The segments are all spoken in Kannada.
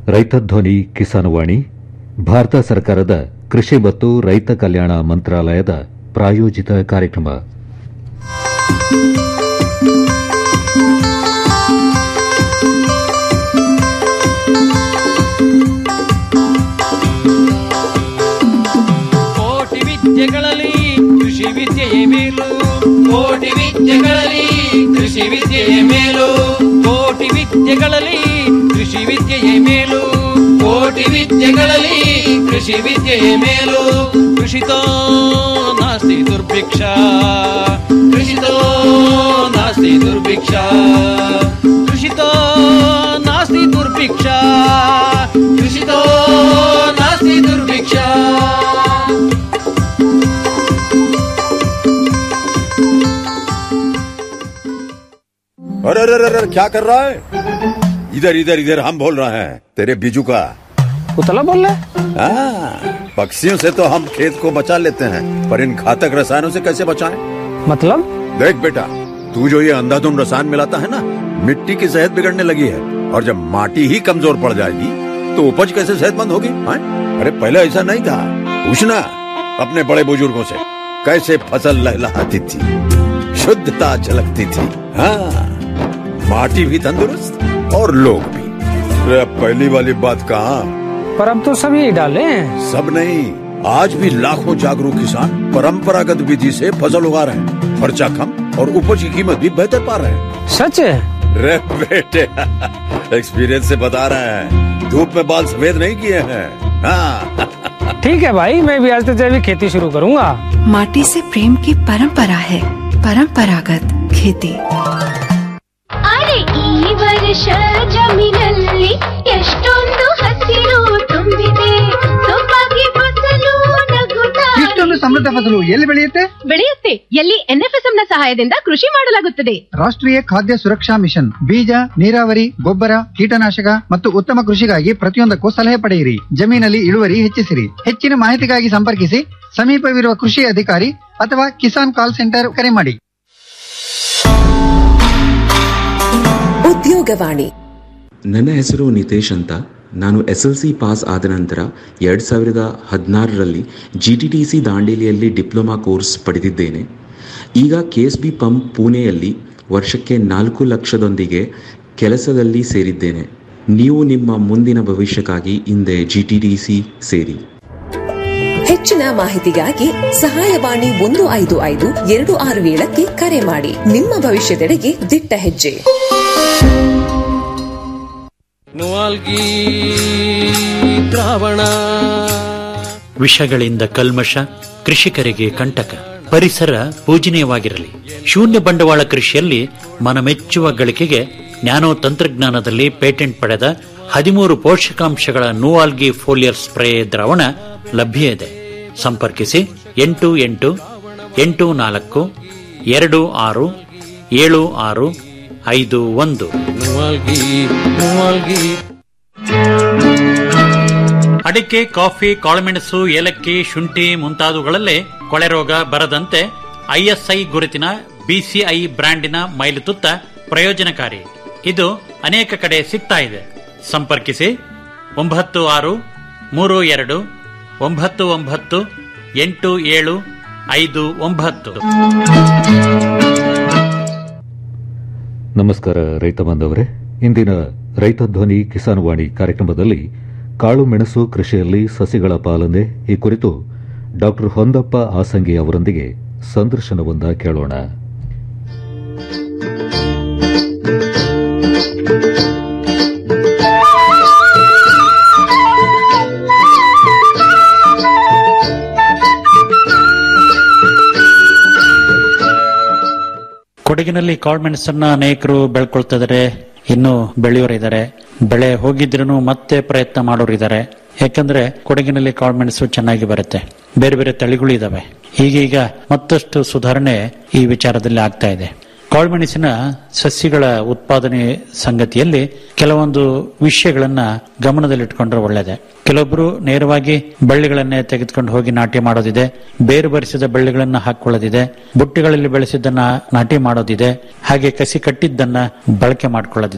ರೈತ ಧ್ವನಿ ಕಿಸಾನವಾಣಿ ಭಾರತ ಸರ್ಕಾರದ ಕೃಷಿ ಮತ್ತು ರೈತ ಕಲ್ಯಾಣ ಮಂತ್ರಾಲಯದ ಪ್ರಾಯೋಜಿತ ಕಾರ್ಯಕ್ರಮ ಕೋಟಿ ವಿದ್ಯೆಗಳಲ್ಲಿ ಕೃಷಿ ವಿದ್ಯೆಯೇ ಮೇಲು ಕೋಟಿ ವಿದ್ಯೆಗಳಲ್ಲಿ ಕೃಷಿ ವಿದ್ಯೆಯೇ ಮೇಲು ಕೋಟಿ ವಿದ್ಯೆಗಳಲ್ಲಿ ಕೃಷಿ ವಿದ್ಯೆಯೇ ಮೇಲು ಕೋಟಿ ವಿದ್ಯೆಗಳಲ್ಲಿ ಕೃಷಿ ವಿದ್ಯೆಯೇ ಮೇಲು ಕೃಷಿತೋ ನಾಸ್ತಿ ದುರ್ಭಿಕ್ಷ ಕೃಷಿತೋ ನಾಸ್ತಿ ದುರ್ಭಿಕ್ಷ ಕೃಷಿತೋ ನಾಸ್ತಿ ದುರ್ಭಿಕ್ಷ ಕೃಷಿತೋ ನಾಸ್ತಿ ದುರ್ಭಿಕ್ಷ अरे अरे अरे अरे, क्या कर रहा है इधर इधर इधर हम बोल रहे हैं तेरे बीजू का उतला बोल रहा है हाँ, पक्षियों से तो हम खेत को बचा लेते हैं पर इन घातक रसायनों से कैसे बचाएं? मतलब देख बेटा तू जो ये अंधाधुंध रसायन मिलाता है ना मिट्टी की सेहत बिगड़ने लगी है और जब माटी ही कमजोर पड़ जाएगी तो उपज कैसे सेहतमंद होगी हाँ? अरे पहले ऐसा नहीं था पूछना अपने बड़े बुजुर्गों से कैसे फसल लहलहाती थी शुद्धता झलकती थी हाँ माटी भी तंदुरुस्त और लोग भी अरे अब पहली वाली बात कहाँ पर अब तो सब यही डाले हैं सब नहीं आज भी लाखों जागरूक किसान परंपरागत विधि से फसल उगा रहे हैं खर्चा कम और उपज की कीमत भी बेहतर पा रहे हैं सच है रे बेटे एक्सपीरियंस से बता रहे हैं धूप में बाल सफेद नहीं किए हैं हाँ ठीक है भाई मैं भी आज से जैविक खेती शुरू करूंगा माटी से प्रेम की परंपरा है परंपरागत खेती ಅರೆ ಈ ವರ್ಷ ಜಮೀನಲ್ಲಿ ಎಷ್ಟೊಂದು ಹಸಿರು ತುಂಬಿದೆ ಸೊಬಗೆ ಫಸಲು ನಗುತ್ತಾ ಇಷ್ಟೊಂದು ಸಮೃದ್ಧ ಫಸಲು ಎಲ್ಲಿ ಬೆಳೆಯುತ್ತೆ ಬೆಳೆಯುತ್ತೆ ಎಲ್ಲಿ ಎನ್ಎಫ್ಎಸ್ಎಂ ನ ಸಹಾಯದಿಂದ ಕೃಷಿ ಮಾಡಲಾಗುತ್ತದೆ ರಾಷ್ಟ್ರೀಯ ಖಾದ್ಯ ಸುರಕ್ಷಾ ಮಿಷನ್ ಬೀಜ ನೀರಾವರಿ ಗೊಬ್ಬರ ಕೀಟನಾಶಕ ಮತ್ತು ಉತ್ತಮ ಕೃಷಿಗಾಗಿ ಪ್ರತಿಯೊಂದಕ್ಕೂ ಸಲಹೆ ಪಡೆಯಿರಿ ಜಮೀನಲ್ಲಿ ಇಳುವರಿ ಹೆಚ್ಚಿಸಿರಿ ಹೆಚ್ಚಿನ ಮಾಹಿತಿಗಾಗಿ ಸಂಪರ್ಕಿಸಿ ಸಮೀಪವಿರುವ ಕೃಷಿ ಅಧಿಕಾರಿ ಅಥವಾ ಕಿಸಾನ್ ಕಾಲ್ ಸೆಂಟರ್ ಕರೆ ಮಾಡಿ ಉದ್ಯೋಗವಾಣಿ ನನ್ನ ಹೆಸರು ನಿತೇಶ್ ಅಂತ ನಾನು ಎಸ್ ಎಲ್ ಸಿ ಪಾಸ್ ಆದ ನಂತರ ಎರಡು ಸಾವಿರದ ಹದಿನಾರರಲ್ಲಿ ಜಿ ಟಿ ಟಿ ಸಿ ದಾಂಡೇಲಿಯಲ್ಲಿ ಡಿಪ್ಲೊಮಾ ಕೋರ್ಸ್ ಪಡೆದಿದ್ದೇನೆ ಈಗ ಕೆ ಎಸ್ ಬಿ ಪಂಪ್ ಪುಣೆಯಲ್ಲಿ ವರ್ಷಕ್ಕೆ ನಾಲ್ಕು ಲಕ್ಷದೊಂದಿಗೆ ಕೆಲಸದಲ್ಲಿ ಸೇರಿದ್ದೇನೆ ನೀವು ನಿಮ್ಮ ಮುಂದಿನ ಭವಿಷ್ಯಕ್ಕಾಗಿ ಹಿಂದೆ ಜಿ ಟಿ ಟಿ ಸಿ ಸೇರಿ ಹೆಚ್ಚಿನ ಮಾಹಿತಿಗಾಗಿ ಸಹಾಯವಾಣಿ ಒಂದು ಐದು ಐದು ಎರಡು ಆರು ಏಳಕ್ಕೆ ಕರೆ ಮಾಡಿ ನಿಮ್ಮ ಭವಿಷ್ಯದೆಡೆಗೆ ದಿಟ್ಟ ಹೆಜ್ಜೆ ನುವಾಲ್ಗಿ ದ್ರಾವಣ ವಿಷಗಳಿಂದ ಕಲ್ಮಶ ಕೃಷಿಕರಿಗೆ ಕಂಟಕ ಪರಿಸರ ಪೂಜನೀಯವಾಗಿರಲಿ ಶೂನ್ಯ ಬಂಡವಾಳ ಕೃಷಿಯಲ್ಲಿ ಮನಮೆಚ್ಚುವ ಗಳಿಕೆಗೆ ನ್ಯಾನೋ ತಂತ್ರಜ್ಞಾನದಲ್ಲಿ ಪೇಟೆಂಟ್ ಪಡೆದ ಹದಿಮೂರು ಪೋಷಕಾಂಶಗಳ ನೂವಾಲ್ಗಿ ಫೋಲಿಯರ್ ಸ್ಪ್ರೇ ದ್ರಾವಣ ಲಭ್ಯ ಇದೆ ಸಂಪರ್ಕಿಸಿ ಎಂಟು ಎಂಟು ಎಂಟು ನಾಲ್ಕು ಎರಡು ಆರು ಏಳು ಆರು ಐದು ಒಂದು ನುವಾಲ್ಗಿ ನುವಾಲ್ಗಿ ಅಡಿಕೆ ಕಾಫಿ ಕಾಳುಮೆಣಸು ಏಲಕ್ಕಿ ಶುಂಠಿ ಮುಂತಾದವುಗಳಲ್ಲೇ ಕೊಳೆ ರೋಗ ಬರದಂತೆ ಐಎಸ್ಐ ಗುರುತಿನ ಬಿಸಿಐ ಬ್ರ್ಯಾಂಡಿನ ಮೈಲುತುತ್ತ ಪ್ರಯೋಜನಕಾರಿ ಇದು ಅನೇಕ ಕಡೆ ಸಿಗ್ತಾ ಇದೆ ಸಂಪರ್ಕಿಸಿ ಒಂಬತ್ತು ಆರು ಮೂರು ಎರಡು ಒಂಬತ್ತು ಒಂಬತ್ತು ಎಂಟು ಏಳು ಐದು ಒಂಬತ್ತು ನಮಸ್ಕಾರ ರೈತ ಬಾಂಧವರೇ ಇಂದಿನ ರೈತ ಧ್ವನಿ ಕಿಸಾನವಾಣಿ ಕಾರ್ಯಕ್ರಮದಲ್ಲಿ ಕಾಳು ಮೆಣಸು ಕೃಷಿಯಲ್ಲಿ ಸಸಿಗಳ ಪಾಲನೆ ಈ ಕುರಿತು ಡಾ ಹೊಂದಪ್ಪ ಆಸಂಗಿ ಅವರೊಂದಿಗೆ ಸಂದರ್ಶನವೊಂದ ಕೇಳೋಣ ಕೊಡಗಿನಲ್ಲಿ ಕಾಳುಮೆಣಸನ್ನ ಅನೇಕರು ಬೆಳ್ಕೊಳ್ತಿದ್ದಾರೆ ಇನ್ನು ಬೆಳೆಯೋರಿದ್ದಾರೆ ಬೆಳೆ ಹೋಗಿದ್ರೂ ಮತ್ತೆ ಪ್ರಯತ್ನ ಮಾಡೋರಿದ್ದಾರೆ ಯಾಕಂದ್ರೆ ಕೊಡಗಿನಲ್ಲಿ ಕಾಳುಮೆಣಸು ಚೆನ್ನಾಗಿ ಬರುತ್ತೆ ಬೇರೆ ಬೇರೆ ತಳಿಗಳು ಇದಾವೆ ಹೀಗೀಗ ಮತ್ತಷ್ಟು ಸುಧಾರಣೆ ಈ ವಿಚಾರದಲ್ಲಿ ಆಗ್ತಾ ಇದೆ ಕಾಳುಮೆಣಸಿನ ಸಸ್ಯಗಳ ಉತ್ಪಾದನೆ ಸಂಗತಿಯಲ್ಲಿ ಕೆಲವೊಂದು ವಿಷಯಗಳನ್ನ ಗಮನದಲ್ಲಿಟ್ಕೊಂಡ್ರೆ ಒಳ್ಳೆಯದೆ ಕೆಲವೊಬ್ರು ನೇರವಾಗಿ ಬಳ್ಳಿಗಳನ್ನೇ ತೆಗೆದುಕೊಂಡು ಹೋಗಿ ನಾಟಿ ಮಾಡೋದಿದೆ ಬೇರು ಬರಿಸಿದ ಬಳ್ಳಿಗಳನ್ನ ಹಾಕೊಳ್ಳೋದಿದೆ ಬುಟ್ಟಿಗಳಲ್ಲಿ ಬೆಳೆಸಿದ್ದನ್ನ ನಾಟಿ ಮಾಡೋದಿದೆ ಹಾಗೆ ಕಸಿ ಕಟ್ಟಿದ್ದನ್ನ ಬಳಕೆ ಮಾಡ್ಕೊಳ್ಳೋದಿದೆ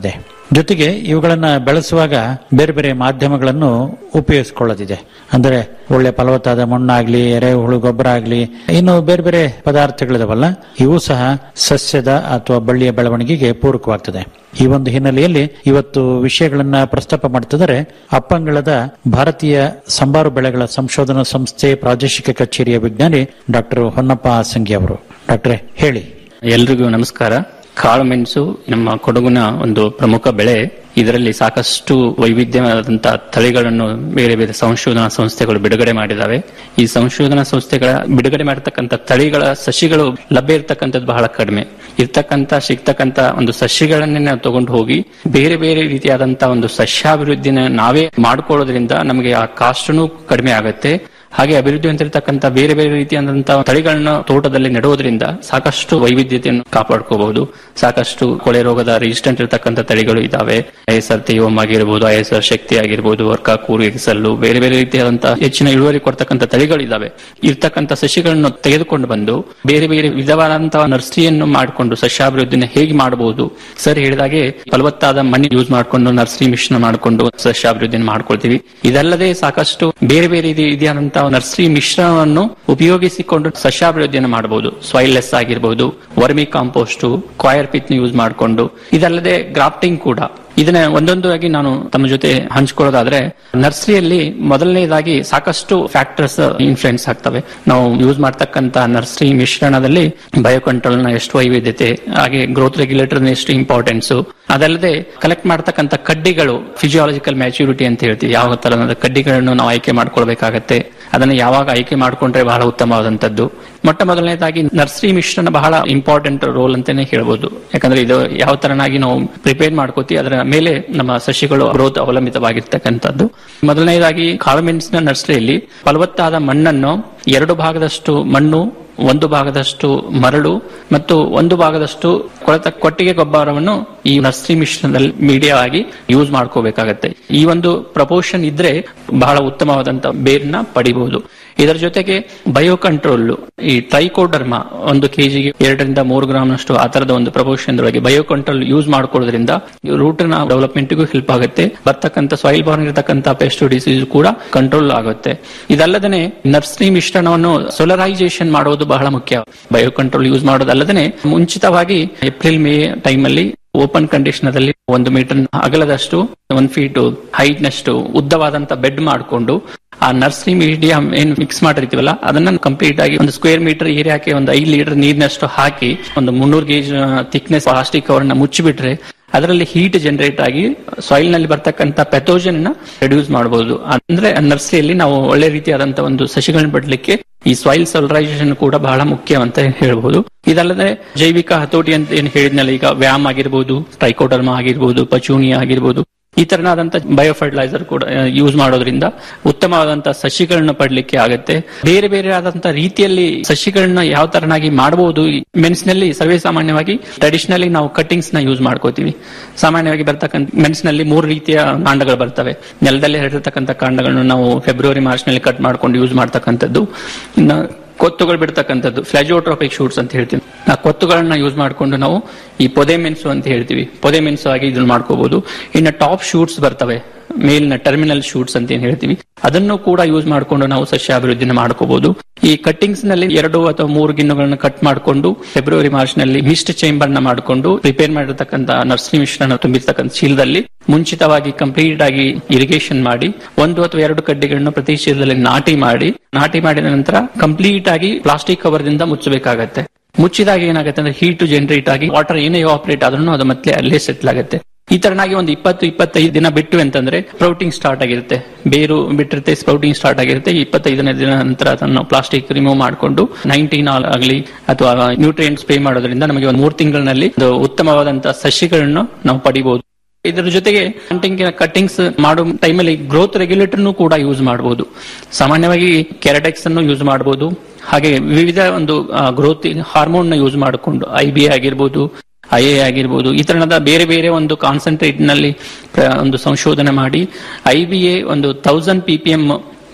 ಜೊತೆಗೆ ಇವುಗಳನ್ನ ಬೆಳೆಸುವಾಗ ಬೇರೆ ಬೇರೆ ಮಾಧ್ಯಮಗಳನ್ನು ಉಪಯೋಗಿಸಿಕೊಳ್ಳೋದಿದೆ ಅಂದ್ರೆ ಒಳ್ಳೆ ಫಲವತ್ತಾದ ಮಣ್ಣಾಗ್ಲಿ ಎರೆಹುಳು ಗೊಬ್ಬರ ಆಗ್ಲಿ ಇನ್ನು ಬೇರೆ ಬೇರೆ ಪದಾರ್ಥಗಳಿದಾವಲ್ಲ ಇವು ಸಹ ಸಸ್ಯದ ಅಥವಾ ಬಳ್ಳಿಯ ಬೆಳವಣಿಗೆಗೆ ಪೂರಕವಾಗ್ತದೆ ಈ ಒಂದು ಹಿನ್ನೆಲೆಯಲ್ಲಿ ಇವತ್ತು ವಿಷಯಗಳನ್ನ ಪ್ರಸ್ತಾಪ ಮಾಡ್ತಿದ್ದಾರೆ ಅಪ್ಪಂಗಳದ ಭಾರತೀಯ ಸಂಬಾರು ಬೆಳೆಗಳ ಸಂಶೋಧನಾ ಸಂಸ್ಥೆ ಪ್ರಾದೇಶಿಕ ಕಚೇರಿಯ ವಿಜ್ಞಾನಿ ಡಾಕ್ಟರ್ ಹೊನ್ನಪ್ಪ ಆಸಂಗಿ ಅವರು ಡಾಕ್ಟ್ರೆ ಹೇಳಿ ಎಲ್ರಿಗೂ ನಮಸ್ಕಾರ ಕಾಳು ಮೆಣಸು ನಮ್ಮ ಕೊಡಗಿನ ಒಂದು ಪ್ರಮುಖ ಬೆಳೆ ಇದರಲ್ಲಿ ಸಾಕಷ್ಟು ವೈವಿಧ್ಯವಾದಂತಹ ತಳಿಗಳನ್ನು ಬೇರೆ ಬೇರೆ ಸಂಶೋಧನಾ ಸಂಸ್ಥೆಗಳು ಬಿಡುಗಡೆ ಮಾಡಿದಾವೆ ಈ ಸಂಶೋಧನಾ ಸಂಸ್ಥೆಗಳ ಬಿಡುಗಡೆ ಮಾಡಿರ್ತಕ್ಕಂಥ ತಳಿಗಳ ಸಸಿಗಳು ಲಭ್ಯ ಇರತಕ್ಕಂಥದ್ದು ಬಹಳ ಕಡಿಮೆ ಇರ್ತಕ್ಕಂಥ ಸಿಗ್ತಕ್ಕಂಥ ಒಂದು ಸಸ್ಯಗಳನ್ನೇ ನಾವು ತಗೊಂಡು ಹೋಗಿ ಬೇರೆ ಬೇರೆ ರೀತಿಯಾದಂತಹ ಒಂದು ಸಸ್ಯಾಭಿವೃದ್ಧಿನ ನಾವೇ ಮಾಡ್ಕೊಳ್ಳೋದ್ರಿಂದ ನಮಗೆ ಆ ಕಾಸ್ಟ್ನು ಕಡಿಮೆ ಆಗುತ್ತೆ ಹಾಗೆ ಅಭಿವೃದ್ಧಿ ಹೊಂದಿರತಕ್ಕಂಥ ಬೇರೆ ಬೇರೆ ರೀತಿಯಾದಂತಹ ತಳಿಗಳನ್ನ ತೋಟದಲ್ಲಿ ನೆಡುವುದರಿಂದ ಸಾಕಷ್ಟು ವೈವಿಧ್ಯತೆಯನ್ನು ಕಾಪಾಡ್ಕೋಬಹುದು ಸಾಕಷ್ಟು ಕೊಳೆ ರೋಗದ ರೆಸಿಸ್ಟೆಂಟ್ ಇರತಕ್ಕಂಥ ತಳಿಗಳು ಇದಾವೆ ಐಎಸ್ಆರ್ ತೆಯೋಮ್ ಆಗಿರ್ಬೋದು ಐಎಸ್ಆರ್ ಶಕ್ತಿ ಆಗಿರ್ಬೋದು ವರ್ಕ ಕೂರು ಎಕ್ಸಲ್ಲು ಬೇರೆ ಬೇರೆ ರೀತಿಯಾದಂತಹ ಹೆಚ್ಚಿನ ಇಳುವರಿ ಕೊಡ್ತಕ್ಕಂಥ ತಳಿಗಳು ಇದಾವೆ ಇರ್ತಕ್ಕಂಥ ಸಸಿಗಳನ್ನು ತೆಗೆದುಕೊಂಡು ಬಂದು ಬೇರೆ ಬೇರೆ ವಿಧವಾದಂತಹ ನರ್ಸರಿಯನ್ನು ಮಾಡಿಕೊಂಡು ಸಸ್ಯಾಭಿವೃದ್ಧಿನ ಹೇಗೆ ಮಾಡಬಹುದು ಸರ್ ಹೇಳಿದಾಗೆ ಫಲವತ್ತಾದ ಮಣ್ಣು ಯೂಸ್ ಮಾಡಿಕೊಂಡು ನರ್ಸರಿ ಮಿಶ್ರಣ ಮಾಡಿಕೊಂಡು ಸಸ್ಯಾಭಿವೃದ್ಧಿನ ಮಾಡ್ಕೊಳ್ತೀವಿ ಇದಲ್ಲದೆ ಸಾಕಷ್ಟು ಬೇರೆ ಬೇರೆ ರೀತಿಯಾದಂತಹ ನರ್ಸರಿ ಮಿಶ್ರಣವನ್ನು ಉಪಯೋಗಿಸಿಕೊಂಡು ಸಸ್ಯಾಭಿವೃದ್ಧಿಯನ್ನು ಮಾಡಬಹುದು ಸಾಯಿಲ್ ಲೆಸ್ ಆಗಿರಬಹುದು vermicompost coir pith use ಮಾಡಿಕೊಂಡು ಇದಲ್ಲದೆ ಗ್ರಾಫ್ಟಿಂಗ್ ಕೂಡ ಇದನ್ನ ಒಂದೊಂದಾಗಿ ನಾನು ತಮ್ಮ ಜೊತೆ ಹಂಚ್ಕೊಳ್ಳೋದಾದ್ರೆ ನರ್ಸರಿಯಲ್ಲಿ ಮೊದಲನೇದಾಗಿ ಸಾಕಷ್ಟು ಫ್ಯಾಕ್ಟರ್ಸ್ ಇನ್ಫ್ಲುಯೆನ್ಸ್ ಆಗ್ತವೆ ನಾವು ಯೂಸ್ ಮಾಡ್ತಕ್ಕಂತ ನರ್ಸರಿ ಮಿಶ್ರಣದಲ್ಲಿ ಬಯೋಕಂಟ್ರೋಲ್ ನ ಎಷ್ಟು ವೈವಿಧ್ಯತೆ ಹಾಗೆ ಗ್ರೋತ್ ರೆಗ್ಯುಲೇಟರ್ ಎಷ್ಟು ಇಂಪಾರ್ಟೆನ್ಸ್ ಅದಲ್ಲದೆ ಕಲೆಕ್ಟ್ ಮಾಡ್ತಕ್ಕಂಥ ಕಡ್ಡಿಗಳು ಫಿಸಿಯಾಲಜಿಕಲ್ ಮ್ಯಾಚ್ಯೂರಿಟಿ ಅಂತ ಹೇಳ್ತೀವಿ ಯಾವ ತರಹದ ಕಡ್ಡಿಗಳನ್ನು ನಾವು ಆಯ್ಕೆ ಮಾಡ್ಕೊಳ್ಬೇಕಾಗತ್ತೆ ಅದನ್ನ ಯಾವಾಗ ಆಯ್ಕೆ ಮಾಡ್ಕೊಂಡ್ರೆ ಬಹಳ ಉತ್ತಮವಾದಂತದ್ದು ಮೊಟ್ಟ ಮೊದಲನೇದಾಗಿ ನರ್ಸರಿ ಮಿಶ್ರಣ ಬಹಳ ಇಂಪಾರ್ಟೆಂಟ್ ರೋಲ್ ಅಂತಾನೆ ಹೇಳ್ಬೋದು ಯಾಕಂದ್ರೆ ಇದು ಯಾವ ತರನಾಗಿ ನಾವು ಪ್ರಿಪೇರ್ ಮಾಡ್ಕೋತೀವಿ ಅದರ ಮೇಲೆ ನಮ್ಮ ಸಸ್ಯಗಳು ಗ್ರೋತ್ ಅವಲಂಬಿತವಾಗಿರ್ತಕ್ಕಂಥದ್ದು ಮೊದಲನೇದಾಗಿ ಕಾಳುಮೆಣಸಿನ ನರ್ಸರಿಯಲ್ಲಿ ಫಲವತ್ತಾದ ಮಣ್ಣನ್ನು ಎರಡು ಭಾಗದಷ್ಟು ಮಣ್ಣು ಒಂದು ಭಾಗದಷ್ಟು ಮರಳು ಮತ್ತು ಒಂದು ಭಾಗದಷ್ಟು ಕೊಳೆತ ಕೊಟ್ಟಿಗೆ ಗೊಬ್ಬರವನ್ನು ಈ ನರ್ಸರಿ ಮಿಶ್ರಣದಲ್ಲಿ ಮೀಡಿಯಾ ಆಗಿ ಯೂಸ್ ಮಾಡ್ಕೋಬೇಕಾಗತ್ತೆ ಈ ಒಂದು ಪ್ರಪೋರ್ಷನ್ ಇದ್ರೆ ಬಹಳ ಉತ್ತಮವಾದಂತ ಬೇರ್ನ ಪಡಿಬಹುದು ಇದರ ಜೊತೆಗೆ ಬಯೋ ಕಂಟ್ರೋಲ್ ಈ ಟ್ರೈಕೋಡರ್ಮಾ ಒಂದು ಕೆಜಿಗೆ ಎರಡರಿಂದ ಮೂರು ಗ್ರಾಮ್ನಷ್ಟು ಆ ತರದ ಒಂದು ಪ್ರಪೋರ್ಷನ್ ಒಳಗೆ ಬಯೋ ಕಂಟ್ರೋಲ್ ಯೂಸ್ ಮಾಡ್ಕೊಳ್ಳೋದ್ರಿಂದ ರೂಟ್ ನ ಡೆವಲಪ್ಮೆಂಟ್ಗೂ ಹೆಲ್ಪ್ ಆಗುತ್ತೆ ಬರ್ತಕ್ಕಂಥ ಸಾಯಿಲ್ ಬಾರ್ನ್ ಇರತಕ್ಕಂಥ ಪೆಸ್ಟ್ ಡಿಸೀಸ್ ಕೂಡ ಕಂಟ್ರೋಲ್ ಆಗುತ್ತೆ ಇದಲ್ಲದೆ ನರ್ಸರಿ ಮಿಶ್ರಣವನ್ನು ಸೋಲರೈಸೇಷನ್ ಮಾಡೋದು ಬಹಳ ಮುಖ್ಯ ಬಯೋ ಕಂಟ್ರೋಲ್ ಯೂಸ್ ಮಾಡೋದಲ್ಲದೆ ಮುಂಚಿತವಾಗಿ ಏಪ್ರಿಲ್ ಮೇ ಟೈಮಲ್ಲಿ ಓಪನ್ ಕಂಡೀಷನ್ ಅಲ್ಲಿ ಒಂದು ಮೀಟರ್ ಅಗಲದಷ್ಟು ಒಂದ್ ಫೀಟ್ ಹೈಟ್ ನಷ್ಟು ಉದ್ದವಾದಂತ ಬೆಡ್ ಮಾಡಿಕೊಂಡು ಆ ನರ್ಸರಿ ಮೀಡಿಯಂ ಏನ್ ಮಿಕ್ಸ್ ಮಾಡಿರ್ತೀವಲ್ಲ ಅದನ್ನ ಕಂಪ್ಲೀಟ್ ಆಗಿ ಒಂದು ಸ್ಕ್ವೇರ್ ಮೀಟರ್ ಏರಿಯಾಕ್ಕೆ ಒಂದು ಐದು ಲೀಟರ್ ನೀರಿನಷ್ಟು ಹಾಕಿ ಒಂದು ಮುನ್ನೂರು ಗೇಜ್ ಥಿಕ್ನೆಸ್ ಪ್ಲಾಸ್ಟಿಕ್ ಕವರ್ನ ಮುಚ್ಚಿಬಿಟ್ರೆ ಅದರಲ್ಲಿ ಹೀಟ್ ಜನರೇಟ್ ಆಗಿ ಸಾಯಿಲ್ ನಲ್ಲಿ ಬರ್ತಕ್ಕಂಥ ಪೆಥೋಜನ್ ನ ರೆಡ್ಯೂಸ್ ಮಾಡಬಹುದು ಅಂದ್ರೆ ನರ್ಸರಿಯಲ್ಲಿ ನಾವು ಒಳ್ಳೆ ರೀತಿಯಾದಂತಹ ಒಂದು ಸಸಿಗಳನ್ನ ಬಿಡ್ಲಿಕ್ಕೆ ಈ ಸಾಯಿಲ್ ಸೋಲರೈಸೇಷನ್ ಕೂಡ ಬಹಳ ಮುಖ್ಯ ಅಂತ ಹೇಳ್ಬಹುದು ಇದಲ್ಲದೆ ಜೈವಿಕ ಹತೋಟಿ ಅಂತ ಏನ್ ಹೇಳಿದ್ನಲ್ಲ ಈಗ ವ್ಯಾಮ್ ಆಗಿರ್ಬೋದು ಟ್ರೈಕೋಡರ್ಮಾ ಆಗಿರ್ಬೋದು ಪಚೂನಿಯಾ ಆಗಿರ್ಬೋದು ಈ ತರನಾದಂತ ಬಯೋ ಫರ್ಟಿಲೈಸರ್ ಕೂಡ ಯೂಸ್ ಮಾಡೋದ್ರಿಂದ ಉತ್ತಮವಾದಂತ ಸಸಿಗಳನ್ನ ಪಡ್ಲಿಕ್ಕೆ ಆಗತ್ತೆ ಬೇರೆ ಬೇರೆ ಆದಂತ ರೀತಿಯಲ್ಲಿ ಸಸಿಗಳನ್ನ ಯಾವ ತರನಾಗಿ ಮಾಡಬಹುದು ಮೆಣಸಿನಲ್ಲಿ ಸರ್ವೇ ಸಾಮಾನ್ಯವಾಗಿ ಟ್ರೆಡಿಷನಲಿ ನಾವು ಕಟ್ಟಿಂಗ್ಸ್ ನ ಯೂಸ್ ಮಾಡ್ಕೋತೀವಿ ಸಾಮಾನ್ಯವಾಗಿ ಬರ್ತಕ್ಕಂಥ ಮೆಣಸಿನಲ್ಲಿ ಮೂರು ರೀತಿಯ ಕಾಂಡಗಳು ಬರ್ತವೆ ನೆಲದಲ್ಲಿ ಹರಡಿರ್ತಕ್ಕಂಥ ಕಾಂಡಗಳನ್ನು ನಾವು ಫೆಬ್ರವರಿ ಮಾರ್ಚ್ ನಲ್ಲಿ ಕಟ್ ಮಾಡ್ಕೊಂಡು ಯೂಸ್ ಮಾಡ್ತಕ್ಕಂಥದ್ದು ಇನ್ನು ಕೊತ್ತುಗಳು ಬಿಡ್ತಕ್ಕಂಥದ್ದು ಫ್ಲಾಜೋಟ್ರಾಪಿಕ್ ಶೂಟ್ಸ್ ಅಂತ ಹೇಳ್ತೀವಿ ಆ ಕೊತ್ತುಗಳನ್ನ ಯೂಸ್ ಮಾಡಿಕೊಂಡು ನಾವು ಈ ಪೊದೆ ಮೆಣಸು ಅಂತ ಹೇಳ್ತೀವಿ ಪೊದೆ ಮೆಣಸು ಆಗಿ ಇದನ್ನ ಮಾಡ್ಕೋಬಹುದು ಇನ್ನು ಟಾಪ್ ಶೂಟ್ಸ್ ಬರ್ತವೆ ಮೇಲಿನ ಟರ್ಮಿನಲ್ ಶೂಟ್ಸ್ ಅಂತ ಏನ್ ಹೇಳ್ತೀವಿ ಅದನ್ನು ಕೂಡ ಯೂಸ್ ಮಾಡಿಕೊಂಡು ನಾವು ಸಸ್ಯ ಅಭಿವೃದ್ಧಿನ ಮಾಡ್ಕೋಬಹುದು ಈ ಕಟ್ಟಿಂಗ್ಸ್ ನಲ್ಲಿ ಎರಡು ಅಥವಾ ಮೂರು ಗಿಣ್ಣುಗಳನ್ನ ಕಟ್ ಮಾಡಿಕೊಂಡು ಫೆಬ್ರವರಿ ಮಾರ್ಚ್ ನಲ್ಲಿ ಮಿಸ್ಟ್ ಚೇಂಬರ್ ನ ಮಾಡಿಕೊಂಡು ಪ್ರಿಪೇರ್ ಮಾಡಿರ್ತಕ್ಕಂಥ ನರ್ಸರಿ ಮಿಶ್ರಣ ತುಂಬಿರ್ತಕ್ಕಂಥ ಚೀಲದಲ್ಲಿ ಮುಂಚಿತವಾಗಿ ಕಂಪ್ಲೀಟ್ ಆಗಿ ಇರಿಗೇಷನ್ ಮಾಡಿ ಒಂದು ಅಥವಾ ಎರಡು ಕಡ್ಡಿಗಳನ್ನ ಪ್ರತಿ ಚೀಲದಲ್ಲಿ ನಾಟಿ ಮಾಡಿ ನಾಟಿ ಮಾಡಿದ ನಂತರ ಕಂಪ್ಲೀಟ್ ಆಗಿ ಪ್ಲಾಸ್ಟಿಕ್ ಕವರ್ ದಿಂದ ಮುಚ್ಚಬೇಕಾಗತ್ತೆ ಮುಚ್ಚಿದಾಗ ಏನಾಗುತ್ತೆ ಅಂದ್ರೆ ಹೀಟ್ ಜನರೇಟ್ ಆಗಿ ವಾಟರ್ ಏನೇ ಆಪರೇಟ್ ಆದ್ರೂ ಅದು ಮತ್ತೆ ಅಲ್ಲೇ ಸೆಟ್ಲ್ ಆಗುತ್ತೆ ಈ ತರನಾಗಿ ಒಂದು ಇಪ್ಪತ್ತು ಇಪ್ಪತ್ತೈದು ದಿನ ಬಿಟ್ಟು ಅಂತಂದ್ರೆ ಸ್ಪ್ರೌಟಿಂಗ್ ಸ್ಟಾರ್ಟ್ ಆಗಿರುತ್ತೆ ಬೇರು ಬಿಟ್ಟಿರುತ್ತೆ ಸ್ಪ್ರೌಟಿಂಗ್ ಸ್ಟಾರ್ಟ್ ಆಗಿರುತ್ತೆ ಇಪ್ಪತ್ತೈದನೇ ದಿನ ನಂತರ ಅದನ್ನು ಪ್ಲಾಸ್ಟಿಕ್ ರಿಮೂವ್ ಮಾಡಿಕೊಂಡು ನೈನ್ಟೀನ್ ಆಗಲಿ ಅಥವಾ ನ್ಯೂಟ್ರಿಯೆಂಟ್ ಸ್ಪ್ರೇ ಮಾಡೋದ್ರಿಂದ ನಮಗೆ ಒಂದು ಮೂರು ತಿಂಗಳಿನಲ್ಲಿ ಒಂದು ಉತ್ತಮವಾದಂತಹ ಸಸಿಗಳನ್ನು ನಾವು ಪಡಿಬಹುದು ಇದರ ಜೊತೆಗೆ ಪ್ಲಾಂಟಿಂಗ್ ಕಟ್ಟಿಂಗ್ಸ್ ಮಾಡೋ ಟೈಮಲ್ಲಿ ಗ್ರೋತ್ ರೆಗ್ಯುಲೇಟರ್ ಕೂಡ ಯೂಸ್ ಮಾಡಬಹುದು ಸಾಮಾನ್ಯವಾಗಿ ಕೆರಟೆಕ್ಸ್ ಅನ್ನು ಯೂಸ್ ಮಾಡಬಹುದು ಹಾಗೆ ವಿವಿಧ ಒಂದು ಗ್ರೋತ್ ಹಾರ್ಮೋನ್ ನ ಯೂಸ್ ಮಾಡಿಕೊಂಡು ಐ ಬಿ ಆಗಿರ್ಬೋದು ಐ ಎ ಆಗಿರ್ಬೋದು ಈ ತರಹದ ಬೇರೆ ಬೇರೆ ಒಂದು ಕಾನ್ಸಂಟ್ರೇಟ್ ನಲ್ಲಿ ಒಂದು ಸಂಶೋಧನೆ ಮಾಡಿ ಐ ಬಿ ಎ ಒಂದು ತೌಸಂಡ್ ಪಿ ಪಿ ಎಂ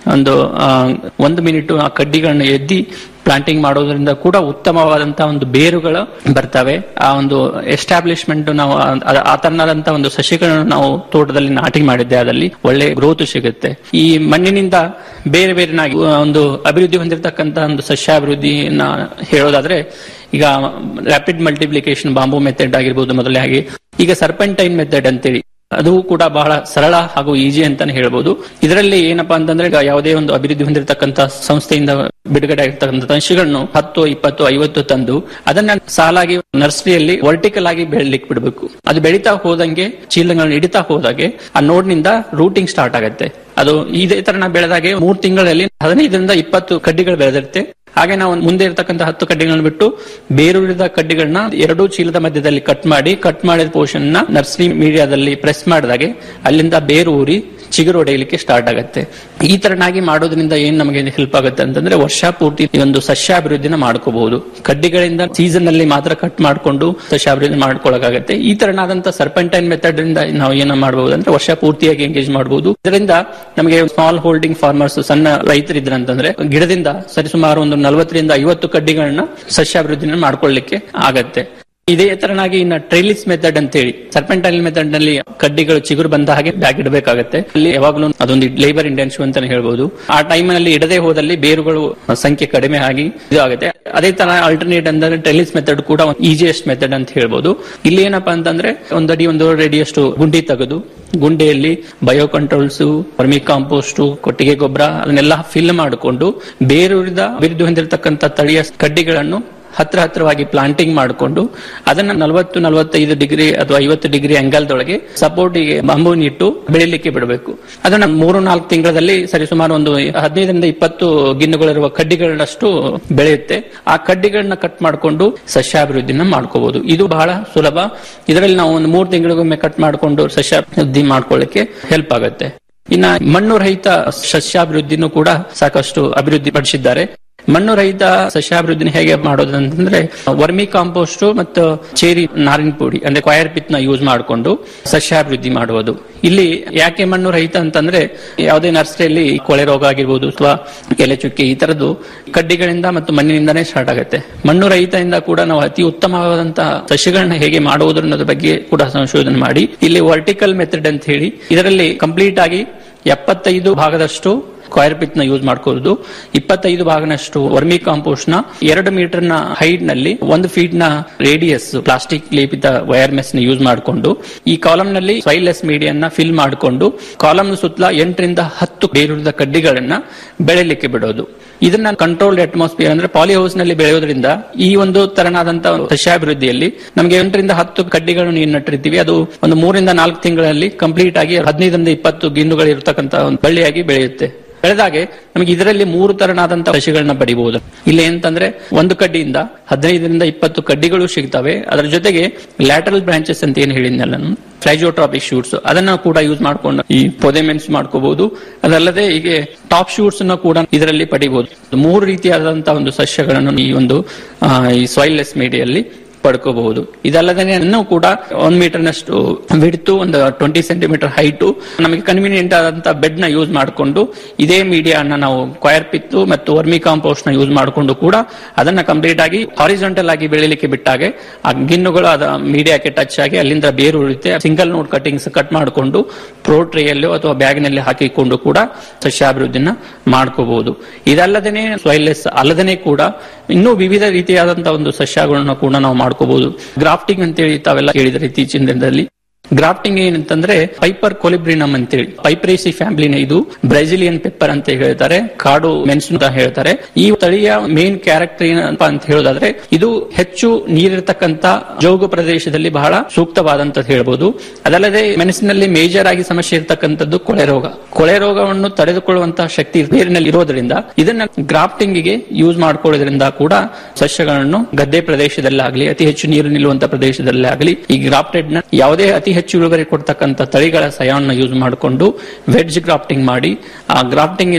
ಒಂದು ಆ, ಒಂದು ಮಿನಿಟ್ ಆ ಕಡ್ಡಿಗಳನ್ನ ಎದ್ದಿ ಪ್ಲಾಂಟಿಂಗ್ ಮಾಡೋದ್ರಿಂದ ಕೂಡ ಉತ್ತಮವಾದಂತಹ ಒಂದು ಬೇರುಗಳು ಬರ್ತವೆ ಆ ಒಂದು ಎಸ್ಟಾಬ್ಲಿಷ್ಮೆಂಟ್ ನಾವು ಆ- ಆ- ಆ ತರನಾದಂತಹ ಒಂದು ಸಸಿಗಳನ್ನು ನಾವು ತೋಟದಲ್ಲಿ ನಾಟಿ ಮಾಡಿದ್ದೆ ಅದಲ್ಲಿ ಒಳ್ಳೆ ಗ್ರೋತ್ ಸಿಗುತ್ತೆ ಈ ಮಣ್ಣಿನಿಂದ ಬೇರೆ ಬೇರೆ ನಾಗಿ ಒಂದು ಅಭಿವೃದ್ಧಿ ಹೊಂದಿರತಕ್ಕಂತ ಒಂದು ಸಸ್ಯಾಭಿವೃದ್ಧಿಯನ್ನ ಹೇಳೋದಾದ್ರೆ ಈಗ ರ್ಯಾಪಿಡ್ ಮಲ್ಟಿಪ್ಲಿಕೇಶನ್ ಬಾಂಬು ಮೆಥಡ್ ಆಗಿರ್ಬೋದು ಮೊದಲೇ ಹಾಗೆ ಈಗ ಸರ್ಪೆಂಟೈನ್ ಮೆಥಡ್ ಅಂತೇಳಿ ಅದು ಕೂಡ ಬಹಳ ಸರಳ ಹಾಗೂ ಈಜಿ ಅಂತಾನೆ ಹೇಳ್ಬೋದು ಇದರಲ್ಲಿ ಏನಪ್ಪಾ ಅಂತಂದ್ರೆ ಈಗ ಯಾವುದೇ ಒಂದು ಅಭಿವೃದ್ಧಿ ಹೊಂದಿರತಕ್ಕಂತ ಸಂಸ್ಥೆಯಿಂದ ಬಿಡುಗಡೆ ಆಗಿರ್ತಕ್ಕಂಥ ಸಸಿಗಳನ್ನು ಹತ್ತು ಇಪ್ಪತ್ತು ಐವತ್ತು ತಂದು ಅದನ್ನ ಸಾಲಾಗಿ ನರ್ಸರಿಯಲ್ಲಿ ವರ್ಟಿಕಲ್ ಆಗಿ ಬೆಳಿಲಿಕ್ಕೆ ಬಿಡಬೇಕು ಅದು ಬೆಳೀತಾ ಹೋದಂಗೆ ಚೀಲಗಳನ್ನ ಹಿಡಿತಾ ಹೋದಾಗೆ ಆ ನೋಡ್ನಿಂದ ರೂಟಿಂಗ್ ಸ್ಟಾರ್ಟ್ ಆಗುತ್ತೆ ಅದು ಇದೇ ತರ ಬೆಳೆದಾಗೆ ಮೂರ್ ತಿಂಗಳಲ್ಲಿ ಹದಿನೈದರಿಂದ ಇಪ್ಪತ್ತು ಕಡ್ಡಿಗಳು ಬೆಳೆದಿರುತ್ತೆ ಹಾಗೆ ನಾವು ಮುಂದೆ ಇರತಕ್ಕಂತ ಹತ್ತು ಕಡ್ಡಿಗಳನ್ನ ಬಿಟ್ಟು ಬೇರೂರಿದ ಕಡ್ಡಿಗಳನ್ನ ಎರಡೂ ಚೀಲದ ಮಧ್ಯದಲ್ಲಿ ಕಟ್ ಮಾಡಿ ಕಟ್ ಮಾಡಿದ ಪೋರ್ಷನ್ ನ ನರ್ಸರಿ ಮೀಡಿಯಾದಲ್ಲಿ ಪ್ರೆಸ್ ಮಾಡಿದಾಗೆ ಅಲ್ಲಿಂದ ಬೇರು ಊರಿ ಚಿಗುರು ಹೊಡೆಯಲಿಕ್ಕೆ ಸ್ಟಾರ್ಟ್ ಆಗುತ್ತೆ ಈ ತರನಾಗಿ ಮಾಡೋದ್ರಿಂದ ಏನ್ ನಮಗೆ ಹೆಲ್ಪ್ ಆಗುತ್ತೆ ಅಂತಂದ್ರೆ ವರ್ಷ ಪೂರ್ತಿ ಈ ಒಂದು ಸಸ್ಯಾಭಿವೃದ್ಧಿನ ಮಾಡ್ಕೋಬಹುದು ಕಡ್ಡಿಗಳಿಂದ ಸೀಸನ್ ಅಲ್ಲಿ ಮಾತ್ರ ಕಟ್ ಮಾಡಿಕೊಂಡು ಸಸ್ಯಾಭಿವೃದ್ಧಿ ಮಾಡ್ಕೊಳ್ಳೋಕಾಗತ್ತೆ ಈ ತರನಾದಂತ ಸರ್ಪೆಂಟೈನ್ ಮೆಥಡ್ ಇಂದ ನಾವು ಏನ ಮಾಡಬಹುದು ಅಂದ್ರೆ ವರ್ಷ ಪೂರ್ತಿಯಾಗಿ ಎಂಗೇಜ್ ಮಾಡಬಹುದು ಇದರಿಂದ ನಮಗೆ ಸ್ಮಾಲ್ ಹೋಲ್ಡಿಂಗ್ ಫಾರ್ಮರ್ಸ್ ಸಣ್ಣ ರೈತರಿದ್ರಂತಂದ್ರೆ ಗಿಡದಿಂದ ಸರಿಸುಮಾರು ಒಂದು ನಲವತ್ತರಿಂದ ಐವತ್ತು ಕಡ್ಡಿಗಳನ್ನ ಸಸ್ಯಾಭಿವೃದ್ಧಿನ ಮಾಡ್ಕೊಳ್ಳಿಕ್ಕೆ ಆಗತ್ತೆ ಇದೇ ತರನಾಗಿ ಇನ್ನ ಟ್ರೈಲಿಸ್ ಮೆಥಡ್ ಅಂತ ಹೇಳಿ ಸರ್ಪೆಂಟೈಲ್ ಮೆಥಡ್ ನಲ್ಲಿ ಕಡ್ಡಿಗಳು ಚಿಗುರು ಬಂದ ಹಾಗೆ ಬ್ಯಾಗ್ ಇಡಬೇಕಾಗತ್ತೆ ಅಲ್ಲಿ ಯಾವಾಗ್ಲೂ ಅದೊಂದು ಲೇಬರ್ ಇಂಟೆನ್ಸಿವ್ ಅಂತಾನೆ ಹೇಳ್ಬೋದು ಆ ಟೈಮ್ ನಲ್ಲಿ ಇಡದೆ ಹೋದಲ್ಲಿ ಬೇರುಗಳು ಸಂಖ್ಯೆ ಕಡಿಮೆ ಆಗಿ ಇದು ಆಗುತ್ತೆ ಅದೇ ತರ ಆಲ್ಟರ್ನೇಟ್ ಅಂದ್ರೆ ಟ್ರೈಲಿಸ್ ಮೆಥಡ್ ಕೂಡ ಈಸಿಯೆಸ್ಟ್ ಮೆಥಡ್ ಅಂತ ಹೇಳ್ಬೋದು ಇಲ್ಲಿ ಏನಪ್ಪಾ ಅಂತಂದ್ರೆ ಒಂದಡಿ ಒಂದು ಅಡಿಯಷ್ಟು ಗುಂಡಿ ತೆಗೆದು ಗುಂಡೆಯಲ್ಲಿ ಬಯೋ ಕಂಟ್ರೋಲ್ಸ್ ವರ್ಮಿ ಕಾಂಪೋಸ್ಟ್ ಕೊಟ್ಟಿಗೆ ಗೊಬ್ಬರ ಅದನ್ನೆಲ್ಲ ಫಿಲ್ ಮಾಡಿಕೊಂಡು ಬೇರೂರಿದ ಅಭಿವೃದ್ಧಿ ಹೊಂದಿರತಕ್ಕಂತ ತಳಿಯ ಕಡ್ಡಿಗಳನ್ನು ಹತ್ರ ಹತ್ರವಾಗಿ ಪ್ಲಾಂಟಿಂಗ್ ಮಾಡಿಕೊಂಡು ಅದನ್ನ ನಲವತ್ತು ನಲವತ್ತೈದು ಡಿಗ್ರಿ ಅಥವಾ ಐವತ್ತು ಡಿಗ್ರಿ ಅಂಗಲ್ದೊಳಗೆ ಸಪೋರ್ಟಿಗೆ ಬಂಬೂನಿಟ್ಟು ಬೆಳಿಲಿಕ್ಕೆ ಬಿಡಬೇಕು ಅದನ್ನ ಮೂರು ನಾಲ್ಕು ತಿಂಗಳಲ್ಲಿ ಸರಿಸುಮಾರು ಒಂದು ಹದಿನೈದರಿಂದ ಇಪ್ಪತ್ತು ಗಿಣ್ಣುಗಳಿರುವ ಕಡ್ಡಿಗಳಷ್ಟು ಬೆಳೆಯುತ್ತೆ ಆ ಕಡ್ಡಿಗಳನ್ನ ಕಟ್ ಮಾಡಿಕೊಂಡು ಸಸ್ಯಾಭಿವೃದ್ಧಿನ ಮಾಡ್ಕೋಬಹುದು ಇದು ಬಹಳ ಸುಲಭ ಇದರಲ್ಲಿ ನಾವು ಒಂದು ಮೂರು ತಿಂಗಳಿಗೊಮ್ಮೆ ಕಟ್ ಮಾಡಿಕೊಂಡು ಸಸ್ಯಾಭಿವೃದ್ಧಿ ಮಾಡ್ಕೊಳ್ಳಿಕ್ಕೆ ಹೆಲ್ಪ್ ಆಗುತ್ತೆ ಇನ್ನ ಮಣ್ಣು ರಹಿತ ಸಸ್ಯಾಭಿವೃದ್ಧಿನೂ ಕೂಡ ಸಾಕಷ್ಟು ಅಭಿವೃದ್ಧಿ ಪಡಿಸಿದ್ದಾರೆ ಮಣ್ಣು ರಹಿತ ಸಸ್ಯಾಭಿವೃದ್ಧಿನ ಹೇಗೆ ಮಾಡೋದು ಅಂತಂದ್ರೆ ವರ್ಮಿ ಕಾಂಪೋಸ್ಟ್ ಮತ್ತು ಚೇರಿ ನಾರಿನ ಪುಡಿ ಅಂದ್ರೆ ಕ್ವಯರ್ ಪಿತ್ ನ ಯೂಸ್ ಮಾಡಿಕೊಂಡು ಸಸ್ಯಾಭಿವೃದ್ಧಿ ಮಾಡುವುದು ಇಲ್ಲಿ ಯಾಕೆ ಮಣ್ಣು ರಹಿತ ಅಂತಂದ್ರೆ ಯಾವುದೇ ನರ್ಸರಿಯಲ್ಲಿ ಕೊಳೆ ರೋಗ ಆಗಿರ್ಬೋದು ಅಥವಾ ಎಲೆ ಚುಕ್ಕೆ ಈ ತರದ್ದು ಕಡ್ಡಿಗಳಿಂದ ಮತ್ತು ಮಣ್ಣಿನಿಂದಾನೇ ಸ್ಟಾರ್ಟ್ ಆಗುತ್ತೆ ಮಣ್ಣು ರಹಿತದಿಂದ ಕೂಡ ನಾವು ಅತಿ ಉತ್ತಮವಾದಂತಹ ಸಸ್ಯಗಳನ್ನ ಹೇಗೆ ಮಾಡುವುದು ಅನ್ನೋದ್ರ ಬಗ್ಗೆ ಕೂಡ ಸಂಶೋಧನೆ ಮಾಡಿ ಇಲ್ಲಿ ವರ್ಟಿಕಲ್ ಮೆಥಡ್ ಅಂತ ಹೇಳಿ ಇದರಲ್ಲಿ ಕಂಪ್ಲೀಟ್ ಆಗಿ ಎಪ್ಪತ್ತೈದು ಭಾಗದಷ್ಟು ಸ್ಕ್ವೈರ್ ಪಿತ್ ನ ಯೂಸ್ ಮಾಡ್ಕೊಳ್ಳೋದು ಇಪ್ಪತ್ತೈದು ಭಾಗನಷ್ಟು ವರ್ಮಿ ಕಾಂಪೋಸ್ಟ್ ನ ಎರಡು ಮೀಟರ್ ನ ಹೈಟ್ ನಲ್ಲಿ ಒಂದು ಫೀಟ್ ನ ರೇಡಿಯಸ್ ಪ್ಲಾಸ್ಟಿಕ್ ಲೇಪಿತ ವೈರ್ ಮೆಸ್ ನ ಯೂಸ್ ಮಾಡಿಕೊಂಡು ಈ ಕಾಲಮ್ ನಲ್ಲಿ ಸೈಲೆಸ್ ಮೀಡಿಯನ್ನ ಫಿಲ್ ಮಾಡಿಕೊಂಡು ಕಾಲಮ್ ಸುತ್ತಲ ಎಂಟರಿಂದ ಹತ್ತು ಬೇರುಳಿದ ಕಡ್ಡಿಗಳನ್ನ ಬೆಳೆಯಲಿಕ್ಕೆ ಬಿಡೋದು ಇದನ್ನ ಕಂಟ್ರೋಲ್ಡ್ ಅಟ್ಮಾಸ್ಫಿಯರ್ ಅಂದ್ರೆ ಪಾಲಿ ಹೌಸ್ ನಲ್ಲಿ ಬೆಳೆಯೋದ್ರಿಂದ ಈ ಒಂದು ತರನಾದಂತಹ ಸಸ್ಯಾಭಿವೃದ್ಧಿಯಲ್ಲಿ ನಮಗೆ ಎಂಟರಿಂದ ಹತ್ತು ಕಡ್ಡಿಗಳನ್ನು ಏನ್ ನಟ್ಟಿರ್ತೀವಿ ಅದು ಒಂದು ಮೂರಿಂದ ನಾಲ್ಕು ತಿಂಗಳಲ್ಲಿ ಕಂಪ್ಲೀಟ್ ಆಗಿ ಹದಿನೈದರಿಂದ ಇಪ್ಪತ್ತು ಗಿಣ್ಣುಗಳು ಇರತಕ್ಕಂತ ಒಂದು ಬಳ್ಳಿಯಾಗಿ ಬೆಳೆಯುತ್ತೆ ಬೆಳೆದಾಗೆ ನಮಗೆ ಇದರಲ್ಲಿ ಮೂರು ತರನಾದಂತಹ ಸಸಿಗಳನ್ನ ಪಡಿಬಹುದು ಇಲ್ಲಿ ಅಂತಂದ್ರೆ ಒಂದು ಕಡ್ಡಿಯಿಂದ ಹದಿನೈದರಿಂದ ಇಪ್ಪತ್ತು ಕಡ್ಡಿಗಳು ಸಿಗ್ತವೆ ಅದರ ಜೊತೆಗೆ ಲ್ಯಾಟರಲ್ ಬ್ರಾಂಚಸ್ ಅಂತ ಏನ್ ಹೇಳಿದ್ನಲ್ಲ ನಾನು ಫ್ಲೈಜೋಟ್ರಾಪಿಕ್ ಶೂಟ್ಸ್ ಅದನ್ನ ಕೂಡ ಯೂಸ್ ಮಾಡ್ಕೊಂಡು ಈ ಪೊದೆಮೆನ್ಸ್ ಮಾಡ್ಕೋಬಹುದು ಅದಲ್ಲದೆ ಹೀಗೆ ಟಾಪ್ ಶೂಟ್ಸ್ ಅನ್ನ ಕೂಡ ಇದರಲ್ಲಿ ಪಡಿಬಹುದು ಮೂರು ರೀತಿಯಾದಂತಹ ಒಂದು ಸಸ್ಯಗಳನ್ನು ಈ ಒಂದು ಆ, ಈ ಸಾಯಿಲ್ಲೆಸ್ ಮೀಡಿಯಲ್ಲಿ ಪಡ್ಕೋಬಹುದು ಇದಲ್ಲದೆ ಇನ್ನೂ ಕೂಡ ಒಂದ್ ಮೀಟರ್ ನಷ್ಟು ಬಿಡ್ತು ಒಂದು ಟ್ವೆಂಟಿ ಸೆಂಟಿಮೀಟರ್ ಹೈಟು ನಮಗೆ ಕನ್ವೀನಿಯಂಟ್ ಆದಂತಹ ಬೆಡ್ ನ ಯೂಸ್ ಮಾಡಿಕೊಂಡು ಇದೇ ಮೀಡಿಯಾನ ನಾವು ಕ್ವೈರ್ ಪಿತ್ತು ಮತ್ತು ವರ್ಮಿ ಕಾಂಪೋಸ್ಟ್ ನ ಯೂಸ್ ಮಾಡಿಕೊಂಡು ಕೂಡ ಅದನ್ನ ಕಂಪ್ಲೀಟ್ ಆಗಿ ಹಾರಿಜಾಂಟಲ್ ಆಗಿ ಬೆಳಿಲಿಕ್ಕೆ ಬಿಟ್ಟಾಗೆ ಆ ಗಿಣ್ಣುಗಳು ಅದ ಮೀಡಿಯಾಕ್ಕೆ ಟಚ್ ಆಗಿ ಅಲ್ಲಿಂದ ಬೇರು ಉಳಿತೆ ಸಿಂಗಲ್ ನೋಟ್ ಕಟಿಂಗ್ಸ್ ಕಟ್ ಮಾಡಿಕೊಂಡು ಪ್ರೋ ಟ್ರೇಯಲ್ಲೋ ಅಥವಾ ಬ್ಯಾಗ್ ನಲ್ಲಿ ಹಾಕಿಕೊಂಡು ಕೂಡ ಸಸ್ಯಾಭಿವೃದ್ಧಿನ ಮಾಡ್ಕೋಬಹುದು ಇದಲ್ಲದೇನೆ ಸ್ವೈಲೆಸ್ ಅಲ್ಲದೇನೆ ಕೂಡ ಇನ್ನೂ ವಿವಿಧ ರೀತಿಯಾದಂತಹ ಒಂದು ಸಸ್ಯಗಳನ್ನ ಕೂಡ ನಾವು ಮಾಡ್ಕೋಬಹುದು ಗ್ರಾಫ್ಟಿಂಗ್ ಅಂತೇಳಿ ತಾವೆಲ್ಲ ಕೇಳಿದ್ರೆ ಇತ್ತೀಚಿನ ದಿನದಲ್ಲಿ ಗ್ರಾಫ್ಟಿಂಗ್ ಏನಂತಂದ್ರೆ ಪೈಪರ್ ಕೊಲಿಬ್ರಿನಮ್ ಅಂತೇಳಿ ಪೈಪ್ರೇಸಿ ಫ್ಯಾಮಿಲಿನ ಇದು ಬ್ರೆಜಿಲಿಯನ್ ಪೆಪ್ಪರ್ ಅಂತ ಹೇಳ್ತಾರೆ ಕಾಡು ಮೆಣಸು ಅಂತ ಹೇಳ್ತಾರೆ ಈ ತಳಿಯ ಮೇನ್ ಕ್ಯಾರೆಕ್ಟರ್ ಏನಪ್ಪ ಅಂತ ಹೇಳೋದಾದ್ರೆ ಇದು ಹೆಚ್ಚು ನೀರಿರ್ತಕ್ಕಂತ ಜೋಗು ಪ್ರದೇಶದಲ್ಲಿ ಬಹಳ ಸೂಕ್ತವಾದಂತದ್ದು ಹೇಳ್ಬೋದು ಅದಲ್ಲದೆ ಮೆಣಸಿನಲ್ಲಿ ಮೇಜರ್ ಆಗಿ ಸಮಸ್ಯೆ ಇರತಕ್ಕಂಥದ್ದು ಕೊಳೆ ರೋಗ ಕೊಳೆ ರೋಗವನ್ನು ತಡೆದುಕೊಳ್ಳುವಂತಹ ಶಕ್ತಿ ಬೇರಿನಲ್ಲಿ ಇರೋದ್ರಿಂದ ಇದನ್ನ ಗ್ರಾಫ್ಟಿಂಗ್ ಗೆ ಯೂಸ್ ಮಾಡ್ಕೊಳ್ಳೋದ್ರಿಂದ ಕೂಡ ಸಸ್ಯಗಳನ್ನು ಗದ್ದೆ ಪ್ರದೇಶದಲ್ಲಾಗ್ಲಿ ಅತಿ ಹೆಚ್ಚು ನೀರು ನಿಲ್ಲುವಂತ ಪ್ರದೇಶದಲ್ಲೇ ಆಗಲಿ ಈ ಗ್ರಾಫ್ಟೆಡ್ ನ ಯಾವುದೇ ಅತಿ ಹೆಚ್ಚು ಇಳುವರಿ ಕೊಡ್ತಕ್ಕಂಥ ತಳಿಗಳ ಸಯಾನ್ನ ಯೂಸ್ ಮಾಡಿಕೊಂಡು ವೆಡ್ಜ್ ಗ್ರಾಫ್ಟಿಂಗ್ ಮಾಡಿ ಆ ಗ್ರಾಫ್ಟಿಂಗ್ ಇಂದ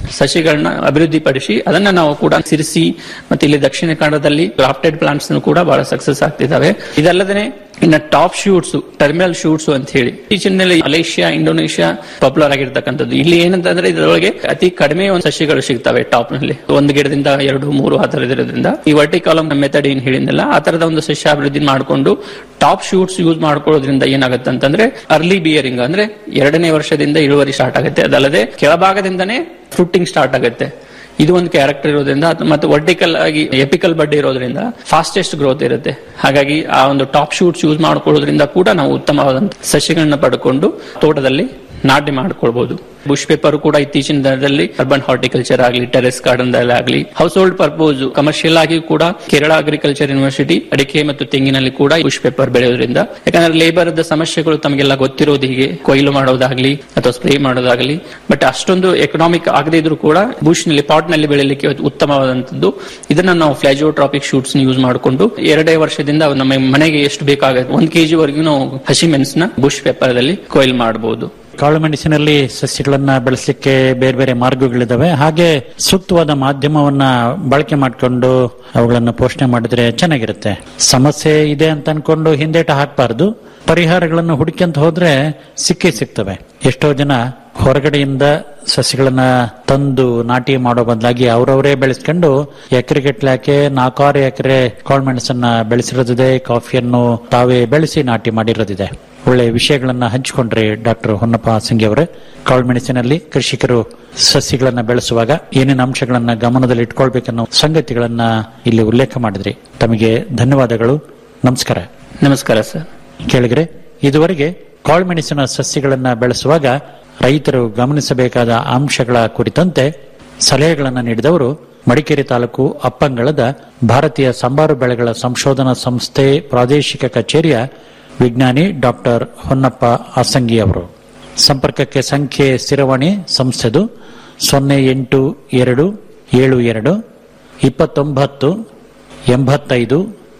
ಸಸಿಗಳನ್ನ ಅಭಿವೃದ್ಧಿಪಡಿಸಿ ಅದನ್ನ ನಾವು ಕೂಡ ಸಿರಿಸಿ ಮತ್ತೆ ಇಲ್ಲಿ ದಕ್ಷಿಣ ಕನ್ನಡದಲ್ಲಿ ಗ್ರಾಫ್ಟೆಡ್ ಪ್ಲಾಂಟ್ಸ್ ಕೂಡ ಬಹಳ ಸಕ್ಸಸ್ ಆಗ್ತಿದ್ದಾವೆ ಇದಲ್ಲದೆ ಇನ್ನ ಟಾಪ್ ಶೂಟ್ಸ್ ಟರ್ಮಿನಲ್ ಶೂಟ್ಸ್ ಅಂತ ಹೇಳಿ ಇತ್ತೀಚಿನಲ್ಲಿ ಮಲೇಷ್ಯಾ ಇಂಡೋನೇಷ್ಯಾ ಪಾಪ್ಯುಲರ್ ಆಗಿರ್ತಕ್ಕಂಥದ್ದು ಇಲ್ಲಿ ಏನಂತಂದ್ರೆ ಇದರೊಳಗೆ ಅತಿ ಕಡಿಮೆ ಒಂದು ಸಸಿಗಳು ಸಿಗ್ತವೆ ಟಾಪ್ ನಲ್ಲಿ ಒಂದು ಗಿಡದಿಂದ ಎರಡು ಮೂರು ಆ ತರ ಇರೋದ್ರಿಂದ ಈ ವರ್ಟಿಕಾಲಮ್ ಮೆಥಡ್ ಏನ್ ಹೇಳಿದ್ನಲ್ಲ ಆ ತರದ ಒಂದು ಸಸ್ಯ ಅಭಿವೃದ್ಧಿ ಮಾಡಿಕೊಂಡು ಟಾಪ್ ಶೂಟ್ಸ್ ಯೂಸ್ ಮಾಡ್ಕೊಳ್ಳೋದ್ರಿಂದ ಏನಾಗುತ್ತೆ ಅಂತಂದ್ರೆ ಅರ್ಲಿ ಬಿಯರಿಂಗ್ ಅಂದ್ರೆ ಎರಡನೇ ವರ್ಷದಿಂದ ಇಳುವರಿ ಸ್ಟಾರ್ಟ್ ಆಗುತ್ತೆ ಅದಲ್ಲದೆ ಕೆಳಭಾಗದಿಂದನೇ ಫ್ರೂಟಿಂಗ್ ಸ್ಟಾರ್ಟ್ ಆಗುತ್ತೆ ಇದು ಒಂದು ಕ್ಯಾರೆಕ್ಟರ್ ಇರೋದ್ರಿಂದ ಅದು ಮತ್ತೆ ವರ್ಟಿಕಲ್ ಆಗಿ ಎಪಿಕಲ್ ಬಡ್ಡಿ ಇರೋದ್ರಿಂದ ಫಾಸ್ಟೆಸ್ಟ್ ಗ್ರೋತ್ ಇರುತ್ತೆ ಹಾಗಾಗಿ ಆ ಒಂದು ಟಾಪ್ ಶೂಟ್ಸ್ ಯೂಸ್ ಮಾಡ್ಕೊಳ್ಳೋದ್ರಿಂದ ಕೂಡ ನಾವು ಉತ್ತಮವಾದಂತ ಸಸ್ಯಗಳನ್ನ ಪಡ್ಕೊಂಡು ತೋಟದಲ್ಲಿ ನಾಟಿ ಮಾಡ್ಕೊಳ್ಬಹುದು ಬುಷ್ ಪೇಪರ್ ಕೂಡ ಇತ್ತೀಚಿನ ದಿನದಲ್ಲಿ ಅರ್ಬನ್ ಹಾರ್ಟಿಕಲ್ಚರ್ ಆಗಲಿ ಟೆರೆಸ್ ಗಾರ್ಡನ್ ಆಗಲಿ ಹೌಸ್ ಹೋಲ್ಡ್ ಪರ್ಪೋಸ್ ಕಮರ್ಷಿಯಲ್ ಆಗಿ ಕೂಡ ಕೇರಳ ಅಗ್ರಿಕಲ್ಚರ್ ಯೂನಿವರ್ಸಿಟಿ ಅಡಿಕೆ ಮತ್ತು ತೆಂಗಿನಲ್ಲಿ ಕೂಡ ಬುಷ್ ಪೇಪರ್ ಬೆಳೆಯೋದ್ರಿಂದ ಯಾಕಂದ್ರೆ ಲೇಬರ್ ಸಮಸ್ಯೆಗಳು ತಮಗೆಲ್ಲ ಗೊತ್ತಿರೋದು ಹೀಗೆ ಕೊಯ್ಲು ಮಾಡೋದಾಗ್ಲಿ ಅಥವಾ ಸ್ಪ್ರೇ ಮಾಡೋದಾಗ್ಲಿ ಬಟ್ ಅಷ್ಟೊಂದು ಎಕನಾಮಿಕ್ ಆಗದೇ ಇದ್ರೂ ಕೂಡ ಬುಷ್ ನಲ್ಲಿ ಪಾಟ್ ನಲ್ಲಿ ಬೆಳೆಯಲಿಕ್ಕೆ ಉತ್ತಮವಾದಂತದ್ದು ಇದನ್ನ ನಾವು ಫ್ಲಾಜಿಯೋಟ್ರಾಪಿಕ್ ಶೂಟ್ಸ್ ಯೂಸ್ ಮಾಡಿಕೊಂಡು ಎರಡೇ ವರ್ಷದಿಂದ ನಮ್ಮ ಮನೆಗೆ ಎಷ್ಟು ಬೇಕಾಗುತ್ತೆ ಒಂದ್ ಕೆಜಿ ವರೆಗೂ ನಾವು ಹಸಿ ಮೆಣಸನ್ನ ಬುಷ್ ಪೇಪರ್ ದಲ್ಲಿ ಕೊಯ್ಲು ಮಾಡಬಹುದು ಕಾಳು ಮೆಣಸಿನಲ್ಲಿ ಸಸ್ಯಗಳನ್ನ ಬೆಳೆಸಲಿಕ್ಕೆ ಬೇರೆ ಬೇರೆ ಮಾರ್ಗಗಳಿದಾವೆ ಹಾಗೆ ಸೂಕ್ತವಾದ ಮಾಧ್ಯಮವನ್ನ ಬಳಕೆ ಮಾಡಿಕೊಂಡು ಅವುಗಳನ್ನ ಪೋಷಣೆ ಮಾಡಿದ್ರೆ ಚೆನ್ನಾಗಿರುತ್ತೆ ಸಮಸ್ಯೆ ಇದೆ ಅಂತ ಅನ್ಕೊಂಡು ಹಿಂದೇಟ ಹಾಕಬಾರ್ದು ಪರಿಹಾರಗಳನ್ನು ಹುಡುಕ್ಯಂತ ಹೋದ್ರೆ ಸಿಕ್ಕೇ ಸಿಗ್ತವೆ ಎಷ್ಟೋ ಜನ ಹೊರಗಡೆಯಿಂದ ಸಸ್ಯಗಳನ್ನ ತಂದು ನಾಟಿ ಮಾಡೋ ಬದಲಾಗಿ ಅವರವರೇ ಬೆಳೆಸ್ಕೊಂಡು ಎಕರೆಗಟ್ಲೆ ಹಾಕಿ ನಾಲ್ಕಾರು ಎಕರೆ ಕಾಳುಮೆಣಸನ್ನ ಬೆಳೆಸಿರೋದಿದೆ ಕಾಫಿಯನ್ನು ತಾವೇ ಬೆಳೆಸಿ ನಾಟಿ ಮಾಡಿರೋದಿದೆ ಒಳ್ಳೆ ವಿಷಯಗಳನ್ನ ಹಂಚಿಕೊಂಡ್ರಿ ಡಾಕ್ಟರ್ ಹೊನ್ನಪ್ಪ ಸಿಂಗಿ ಅವರೇ ಕಾಳುಮೆಣಸಿನಲ್ಲಿ ಕೃಷಿಕರು ಸಸ್ಯಗಳನ್ನ ಬೆಳೆಸುವಾಗ ಏನೇನು ಅಂಶಗಳನ್ನ ಗಮನದಲ್ಲಿ ಇಟ್ಕೊಳ್ಬೇಕನ್ನೋ ಸಂಗತಿಗಳನ್ನ ಇಲ್ಲಿ ಉಲ್ಲೇಖ ಮಾಡಿದ್ರಿ ತಮಗೆ ಧನ್ಯವಾದಗಳು ನಮಸ್ಕಾರ ನಮಸ್ಕಾರ ಸರ್ ಕೇಳಿದ್ರೆ ಇದುವರೆಗೆ ಕಾಳುಮೆಣಸಿನ ಸಸ್ಯಗಳನ್ನ ಬೆಳೆಸುವಾಗ ರೈತರು ಗಮನಿಸಬೇಕಾದ ಅಂಶಗಳ ಕುರಿತಂತೆ ಸಲಹೆಗಳನ್ನು ನೀಡಿದವರು ಮಡಿಕೇರಿ ತಾಲೂಕು ಅಪ್ಪಂಗಳದ ಭಾರತೀಯ ಸಂಬಾರು ಬೆಳೆಗಳ ಸಂಶೋಧನಾ ಸಂಸ್ಥೆ ಪ್ರಾದೇಶಿಕ ಕಚೇರಿಯ ವಿಜ್ಞಾನಿ ಡಾಕ್ಟರ್ ಹೊನ್ನಪ್ಪ ಆಸಂಗಿ ಅವರು ಸಂಪರ್ಕಕ್ಕೆ ಸಂಖ್ಯೆ ಸ್ಥಿರವಾಣಿ ಸಂಸ್ಥೆದು ಸೊನ್ನೆ ಎಂಟು ಎರಡು ಏಳು ಎರಡು ಇಪ್ಪತ್ತೊಂಬತ್ತು ಎಂಬತ್ತೈದು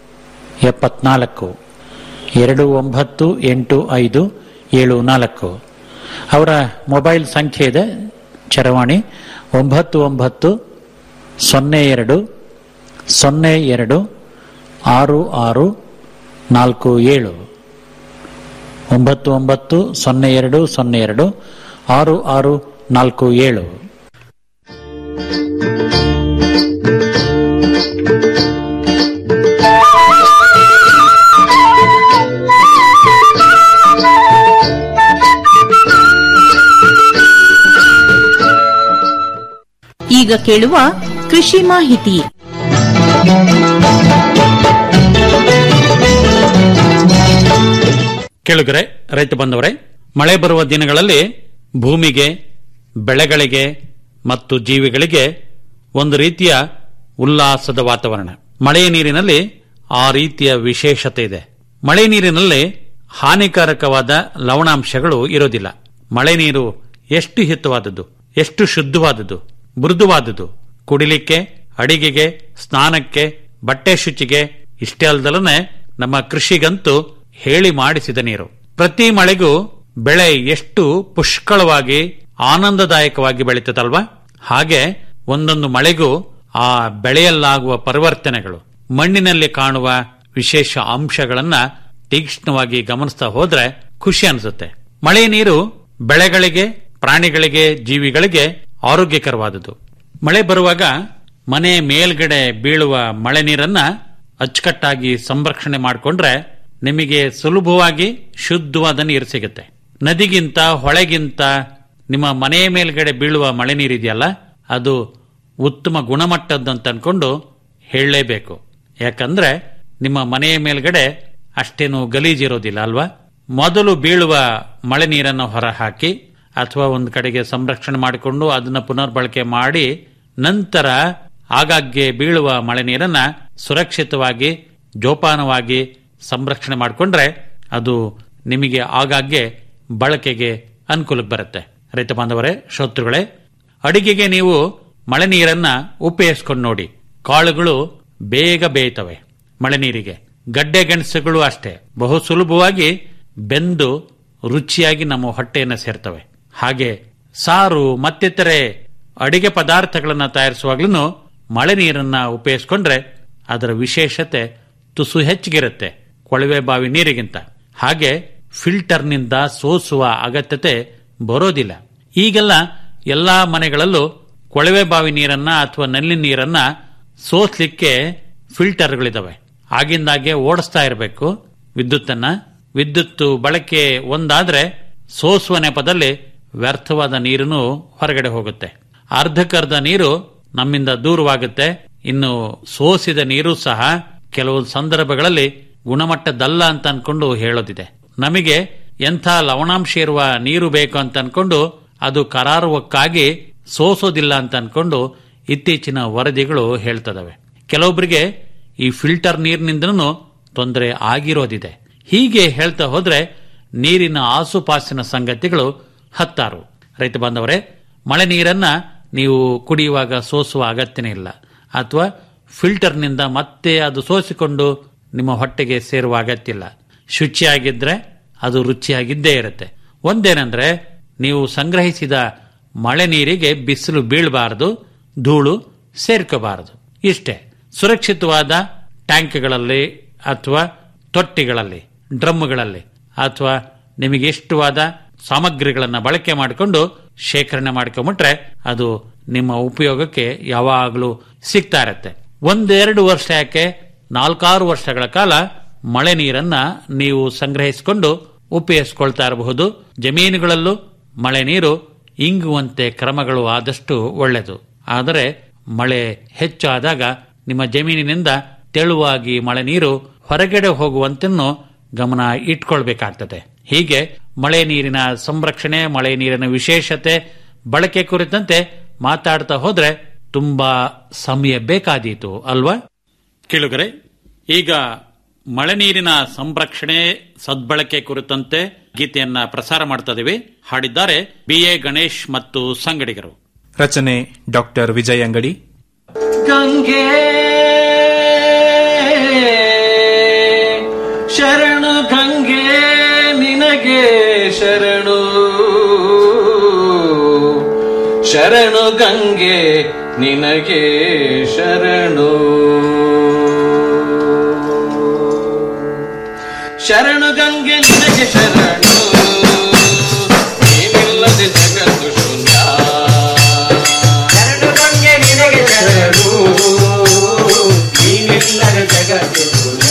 ಎಪ್ಪತ್ನಾಲ್ಕು ಎರಡು ಒಂಬತ್ತು ಎಂಟು ಐದು ಏಳು ನಾಲ್ಕು ಅವರ ಮೊಬೈಲ್ ಸಂಖ್ಯೆ ಇದೆ ಚರವಾಣಿ ಒಂಬತ್ತು ಒಂಬತ್ತು ಸೊನ್ನೆ ಎರಡು ಸೊನ್ನೆ ಎರಡು ಆರು ಆರು ನಾಲ್ಕು ಏಳು ಒಂಬತ್ತು ಒಂಬತ್ತು ಸೊನ್ನೆ ಎರಡು ಸೊನ್ನೆ ಎರಡು ಆರು ಆರು ನಾಲ್ಕು ಏಳು ಈಗ ಕೇಳುವ ಕೃಷಿ ಮಾಹಿತಿ ಕೇಳುಗರೆ ರೈತ ಬಂದವರೇ ಮಳೆ ಬರುವ ದಿನಗಳಲ್ಲಿ ಭೂಮಿಗೆ ಬೆಳೆಗಳಿಗೆ ಮತ್ತು ಜೀವಿಗಳಿಗೆ ಒಂದು ರೀತಿಯ ಉಲ್ಲಾಸದ ವಾತಾವರಣ ಮಳೆಯ ನೀರಿನಲ್ಲಿ ಆ ರೀತಿಯ ವಿಶೇಷತೆ ಇದೆ ಮಳೆ ನೀರಿನಲ್ಲಿ ಹಾನಿಕಾರಕವಾದ ಲವಣಾಂಶಗಳು ಇರೋದಿಲ್ಲ ಮಳೆ ನೀರು ಎಷ್ಟು ಹಿತವಾದದ್ದು ಎಷ್ಟು ಶುದ್ಧವಾದದ್ದು ಮೃದುವಾದದ್ದು ಕುಡಿಲಿಕ್ಕೆ ಅಡಿಗೆಗೆ ಸ್ನಾನಕ್ಕೆ ಬಟ್ಟೆ ಶುಚಿಗೆ ಇಷ್ಟೇ ಅಲ್ದಲನೆ ನಮ್ಮ ಕೃಷಿಗಂತೂ ಹೇಳಿ ಮಾಡಿಸಿದ ನೀರು ಪ್ರತಿ ಮಳೆಗೂ ಬೆಳೆ ಎಷ್ಟು ಪುಷ್ಕಳವಾಗಿ ಆನಂದದಾಯಕವಾಗಿ ಬೆಳೀತದಲ್ವಾ ಹಾಗೆ ಒಂದೊಂದು ಮಳೆಗೂ ಆ ಬೆಳೆಯಲ್ಲಾಗುವ ಪರಿವರ್ತನೆಗಳು ಮಣ್ಣಿನಲ್ಲಿ ಕಾಣುವ ವಿಶೇಷ ಅಂಶಗಳನ್ನ ತೀಕ್ಷ್ಣವಾಗಿ ಗಮನಿಸ್ತಾ ಹೋದ್ರೆ ಖುಷಿ ಅನಿಸುತ್ತೆ ಮಳೆ ನೀರು ಬೆಳೆಗಳಿಗೆ ಪ್ರಾಣಿಗಳಿಗೆ ಜೀವಿಗಳಿಗೆ ಆರೋಗ್ಯಕರವಾದುದು ಮಳೆ ಬರುವಾಗ ಮನೆ ಮೇಲ್ಗಡೆ ಬೀಳುವ ಮಳೆ ನೀರನ್ನ ಅಚ್ಚುಕಟ್ಟಾಗಿ ಸಂರಕ್ಷಣೆ ಮಾಡಿಕೊಂಡ್ರೆ ನಿಮಗೆ ಸುಲಭವಾಗಿ ಶುದ್ಧವಾದ ನೀರು ಸಿಗುತ್ತೆ ನದಿಗಿಂತ ಹೊಳೆಗಿಂತ ನಿಮ್ಮ ಮನೆಯ ಮೇಲ್ಗಡೆ ಬೀಳುವ ಮಳೆ ನೀರಿದೆಯಲ್ಲ ಅದು ಉತ್ತಮ ಗುಣಮಟ್ಟದ್ದಂತ ಅನ್ಕೊಂಡು ಹೇಳಲೇಬೇಕು ಯಾಕಂದ್ರೆ ನಿಮ್ಮ ಮನೆಯ ಮೇಲ್ಗಡೆ ಅಷ್ಟೇನು ಗಲೀಜಿರೋದಿಲ್ಲ ಅಲ್ವಾ ಮೊದಲು ಬೀಳುವ ಮಳೆ ನೀರನ್ನು ಹೊರ ಹಾಕಿ ಅಥವಾ ಒಂದು ಕಡೆಗೆ ಸಂರಕ್ಷಣೆ ಮಾಡಿಕೊಂಡು ಅದನ್ನ ಪುನರ್ಬಳಕೆ ಮಾಡಿ ನಂತರ ಆಗಾಗ್ಗೆ ಬೀಳುವ ಮಳೆ ನೀರನ್ನ ಸುರಕ್ಷಿತವಾಗಿ ಜೋಪಾನವಾಗಿ ಸಂರಕ್ಷಣೆ ಮಾಡಿಕೊಂಡ್ರೆ ಅದು ನಿಮಗೆ ಆಗಾಗ್ಗೆ ಬಳಕೆಗೆ ಅನುಕೂಲಕ್ಕೆ ಬರುತ್ತೆ ರೈತ ಬಾಂಧವರೇ ಶ್ರೋತೃಗಳೇ ಅಡಿಗೆಗೆ ನೀವು ಮಳೆ ನೀರನ್ನ ಉಪಯೋಗಿಸ್ಕೊಂಡು ನೋಡಿ ಕಾಳುಗಳು ಬೇಗ ಬೇಯ್ತವೆ ಮಳೆ ನೀರಿಗೆ ಗಡ್ಡೆ ಗೆಣಸುಗಳು ಅಷ್ಟೇ ಬಹು ಸುಲಭವಾಗಿ ಬೆಂದು ರುಚಿಯಾಗಿ ನಮ್ಮ ಹೊಟ್ಟೆಯನ್ನು ಸೇರ್ತವೆ ಹಾಗೆ ಸಾರು ಮತ್ತಿತರೆ ಅಡಿಗೆ ಪದಾರ್ಥಗಳನ್ನು ತಯಾರಿಸುವಾಗ್ಲೂ ಮಳೆ ನೀರನ್ನ ಉಪಯೋಗಿಸ್ಕೊಂಡ್ರೆ ಅದರ ವಿಶೇಷತೆ ತುಸು ಹೆಚ್ಚಿಗಿರುತ್ತೆ ಕೊಳವೆ ಬಾವಿ ನೀರಿಗಿಂತ ಹಾಗೆ ಫಿಲ್ಟರ್ನಿಂದ ಸೋಸುವ ಅಗತ್ಯತೆ ಬರೋದಿಲ್ಲ ಈಗೆಲ್ಲ ಎಲ್ಲಾ ಮನೆಗಳಲ್ಲೂ ಕೊಳವೆ ಬಾವಿ ನೀರನ್ನ ಅಥವಾ ನಲ್ಲಿ ನೀರನ್ನ ಸೋಸ್ಲಿಕ್ಕೆ ಫಿಲ್ಟರ್ಗಳಿದಾವೆ ಆಗಿಂದಾಗೆ ಓಡಿಸ್ತಾ ಇರಬೇಕು ವಿದ್ಯುತ್ತನ್ನ ವಿದ್ಯುತ್ ಬಳಕೆ ಒಂದಾದ್ರೆ ಸೋಸುವ ನೆಪದಲ್ಲಿ ವ್ಯರ್ಥವಾದ ನೀರನ್ನು ಹೊರಗಡೆ ಹೋಗುತ್ತೆ ಅರ್ಧಕ್ಕರ್ಧ ನೀರು ನಮ್ಮಿಂದ ದೂರವಾಗುತ್ತೆ ಇನ್ನು ಸೋಸಿದ ನೀರು ಸಹ ಕೆಲವು ಸಂದರ್ಭಗಳಲ್ಲಿ ಗುಣಮಟ್ಟದಲ್ಲ ಅಂತ ಅನ್ಕೊಂಡು ಹೇಳೋದಿದೆ ನಮಗೆ ಎಂಥ ಲವಣಾಂಶ ಇರುವ ನೀರು ಬೇಕು ಅಂತ ಅನ್ಕೊಂಡು ಅದು ಕರಾರುವಕ್ಕಾಗಿ ಸೋಸೋದಿಲ್ಲ ಅಂತ ಅನ್ಕೊಂಡು ಇತ್ತೀಚಿನ ವರದಿಗಳು ಹೇಳ್ತದವೆ ಕೆಲವೊಬ್ಬರಿಗೆ ಈ ಫಿಲ್ಟರ್ ನೀರಿನಿಂದನೂ ತೊಂದರೆ ಆಗಿರೋದಿದೆ ಹೀಗೆ ಹೇಳ್ತಾ ಹೋದ್ರೆ ನೀರಿನ ಆಸುಪಾಸಿನ ಸಂಗತಿಗಳು ಹತ್ತಾರು ರೈತ ಬಾಂಧವರೇ ಮಳೆ ನೀರನ್ನ ನೀವು ಕುಡಿಯುವಾಗ ಸೋಸುವ ಅಗತ್ಯನೇ ಇಲ್ಲ ಅಥವಾ ಫಿಲ್ಟರ್ನಿಂದ ಮತ್ತೆ ಅದು ಸೋಸಿಕೊಂಡು ನಿಮ್ಮ ಹೊಟ್ಟೆಗೆ ಸೇರುವ ಅಗತ್ಯ ಇಲ್ಲ ಶುಚಿಯಾಗಿದ್ರೆ ಅದು ರುಚಿಯಾಗಿದ್ದೇ ಇರುತ್ತೆ ಒಂದೇನೆಂದ್ರೆ ನೀವು ಸಂಗ್ರಹಿಸಿದ ಮಳೆ ನೀರಿಗೆ ಬಿಸಿಲು ಬೀಳಬಾರದು ಧೂಳು ಸೇರ್ಕೋಬಾರದು ಇಷ್ಟೇ ಸುರಕ್ಷಿತವಾದ ಟ್ಯಾಂಕ್ಗಳಲ್ಲಿ ಅಥವಾ ತೊಟ್ಟಿಗಳಲ್ಲಿ ಡ್ರಮ್ಗಳಲ್ಲಿ ಅಥವಾ ನಿಮಗೆ ಇಷ್ಟವಾದ ಸಾಮಗ್ರಿಗಳನ್ನು ಬಳಕೆ ಮಾಡಿಕೊಂಡು ಶೇಖರಣೆ ಮಾಡ್ಕೊಂಬಿಟ್ರೆ ಅದು ನಿಮ್ಮ ಉಪಯೋಗಕ್ಕೆ ಯಾವಾಗಲೂ ಸಿಗ್ತಾ ಇರತ್ತೆ ಒಂದೆರಡು ವರ್ಷ ಯಾಕೆ ನಾಲ್ಕಾರು ವರ್ಷಗಳ ಕಾಲ ಮಳೆ ನೀರನ್ನ ನೀವು ಸಂಗ್ರಹಿಸಿಕೊಂಡು ಉಪಯೋಗಿಸ್ಕೊಳ್ತಾ ಇರಬಹುದು ಜಮೀನುಗಳಲ್ಲೂ ಮಳೆ ನೀರು ಇಂಗುವಂತೆ ಕ್ರಮಗಳು ಆದಷ್ಟು ಒಳ್ಳೆಯದು ಆದರೆ ಮಳೆ ಹೆಚ್ಚಾದಾಗ ನಿಮ್ಮ ಜಮೀನಿನಿಂದ ತೆಳುವಾಗಿ ಮಳೆ ನೀರು ಹೊರಗಡೆ ಹೋಗುವಂತೆನ್ನು ಗಮನ ಇಟ್ಕೊಳ್ಬೇಕಾಗ್ತದೆ ಹೀಗೆ ಮಳೆ ನೀರಿನ ಸಂರಕ್ಷಣೆ ಮಳೆ ನೀರಿನ ವಿಶೇಷತೆ ಬಳಕೆ ಕುರಿತಂತೆ ಮಾತಾಡ್ತಾ ಹೋದ್ರೆ ತುಂಬಾ ಸಮಯ ಬೇಕಾದೀತು ಅಲ್ವಾ ಕೇಳುಗರೆ ಈಗ ಮಳೆ ನೀರಿನ ಸಂರಕ್ಷಣೆ ಸದ್ಬಳಕೆ ಕುರಿತಂತೆ ಗೀತೆಯನ್ನ ಪ್ರಸಾರ ಮಾಡ್ತಾ ಇದೀವಿ ಹಾಡಿದ್ದಾರೆ ಬಿ ಎ ಗಣೇಶ್ ಮತ್ತು ಸಂಗಡಿಗರು ರಚನೆ ಡಾಕ್ಟರ್ ವಿಜಯ್ ಅಂಗಡಿ ಗಂಗೆ ಶರಣು ಗಂಗೆ ನಿನಗೆ ಶರಣು ಶರಣು ಗಂಗೆ ನಿನಗೆ ಶರಣು ಶರಣು ಗಂಗೆ ನಿನಗೆ ಶರಣು ನೀನಿಲ್ಲದೆ ಜಗತ್ತು ಶೂನ್ಯ ಶರಣು ಗಂಗೆ ನಿನಗೆ ಶರಣು ನೀನಿಲ್ಲದೆ ಜಗತ್ತು ಶೂನ್ಯ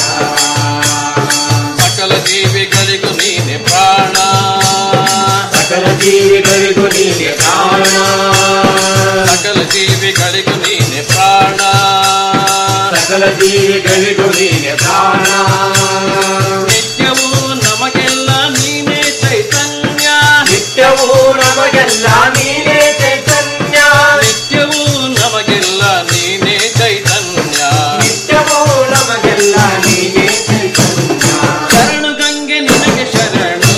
ಸಕಲ ಜೀವಿಗಳಿಗೂ ನೀನೆ ಪ್ರಾಣ ಸಕಲ ಜೀವಿಗಳಿಗೂ ನೀನೆ ಪ್ರಾಣ ಸಕಲ ಜೀವಿಗಳಿಗೂ ನೀನೆ ಪ್ರಾಣ ಸಕಲ ಜೀವಿಗಳಿಗೂ ನೀನೆ ಪ್ರಾಣ ನಿತ್ಯವೂ ನಮಗೆಲ್ಲ ನೀನೇ ಚೈತನ್ಯ ನಿತ್ಯವೂ ನಮಗೆಲ್ಲ ನೀನೇ ಚೈತನ್ಯ ನಿತ್ಯವೂ ನಮಗೆಲ್ಲ ನೀನೇ ಚೈತನ್ಯ ನಿತ್ಯವೂ ನಮಗೆಲ್ಲ ನೀನೇ ಚೈತನ್ಯ ಶರಣು ಗಂಗೆ ನಿನಗೆ ಶರಣು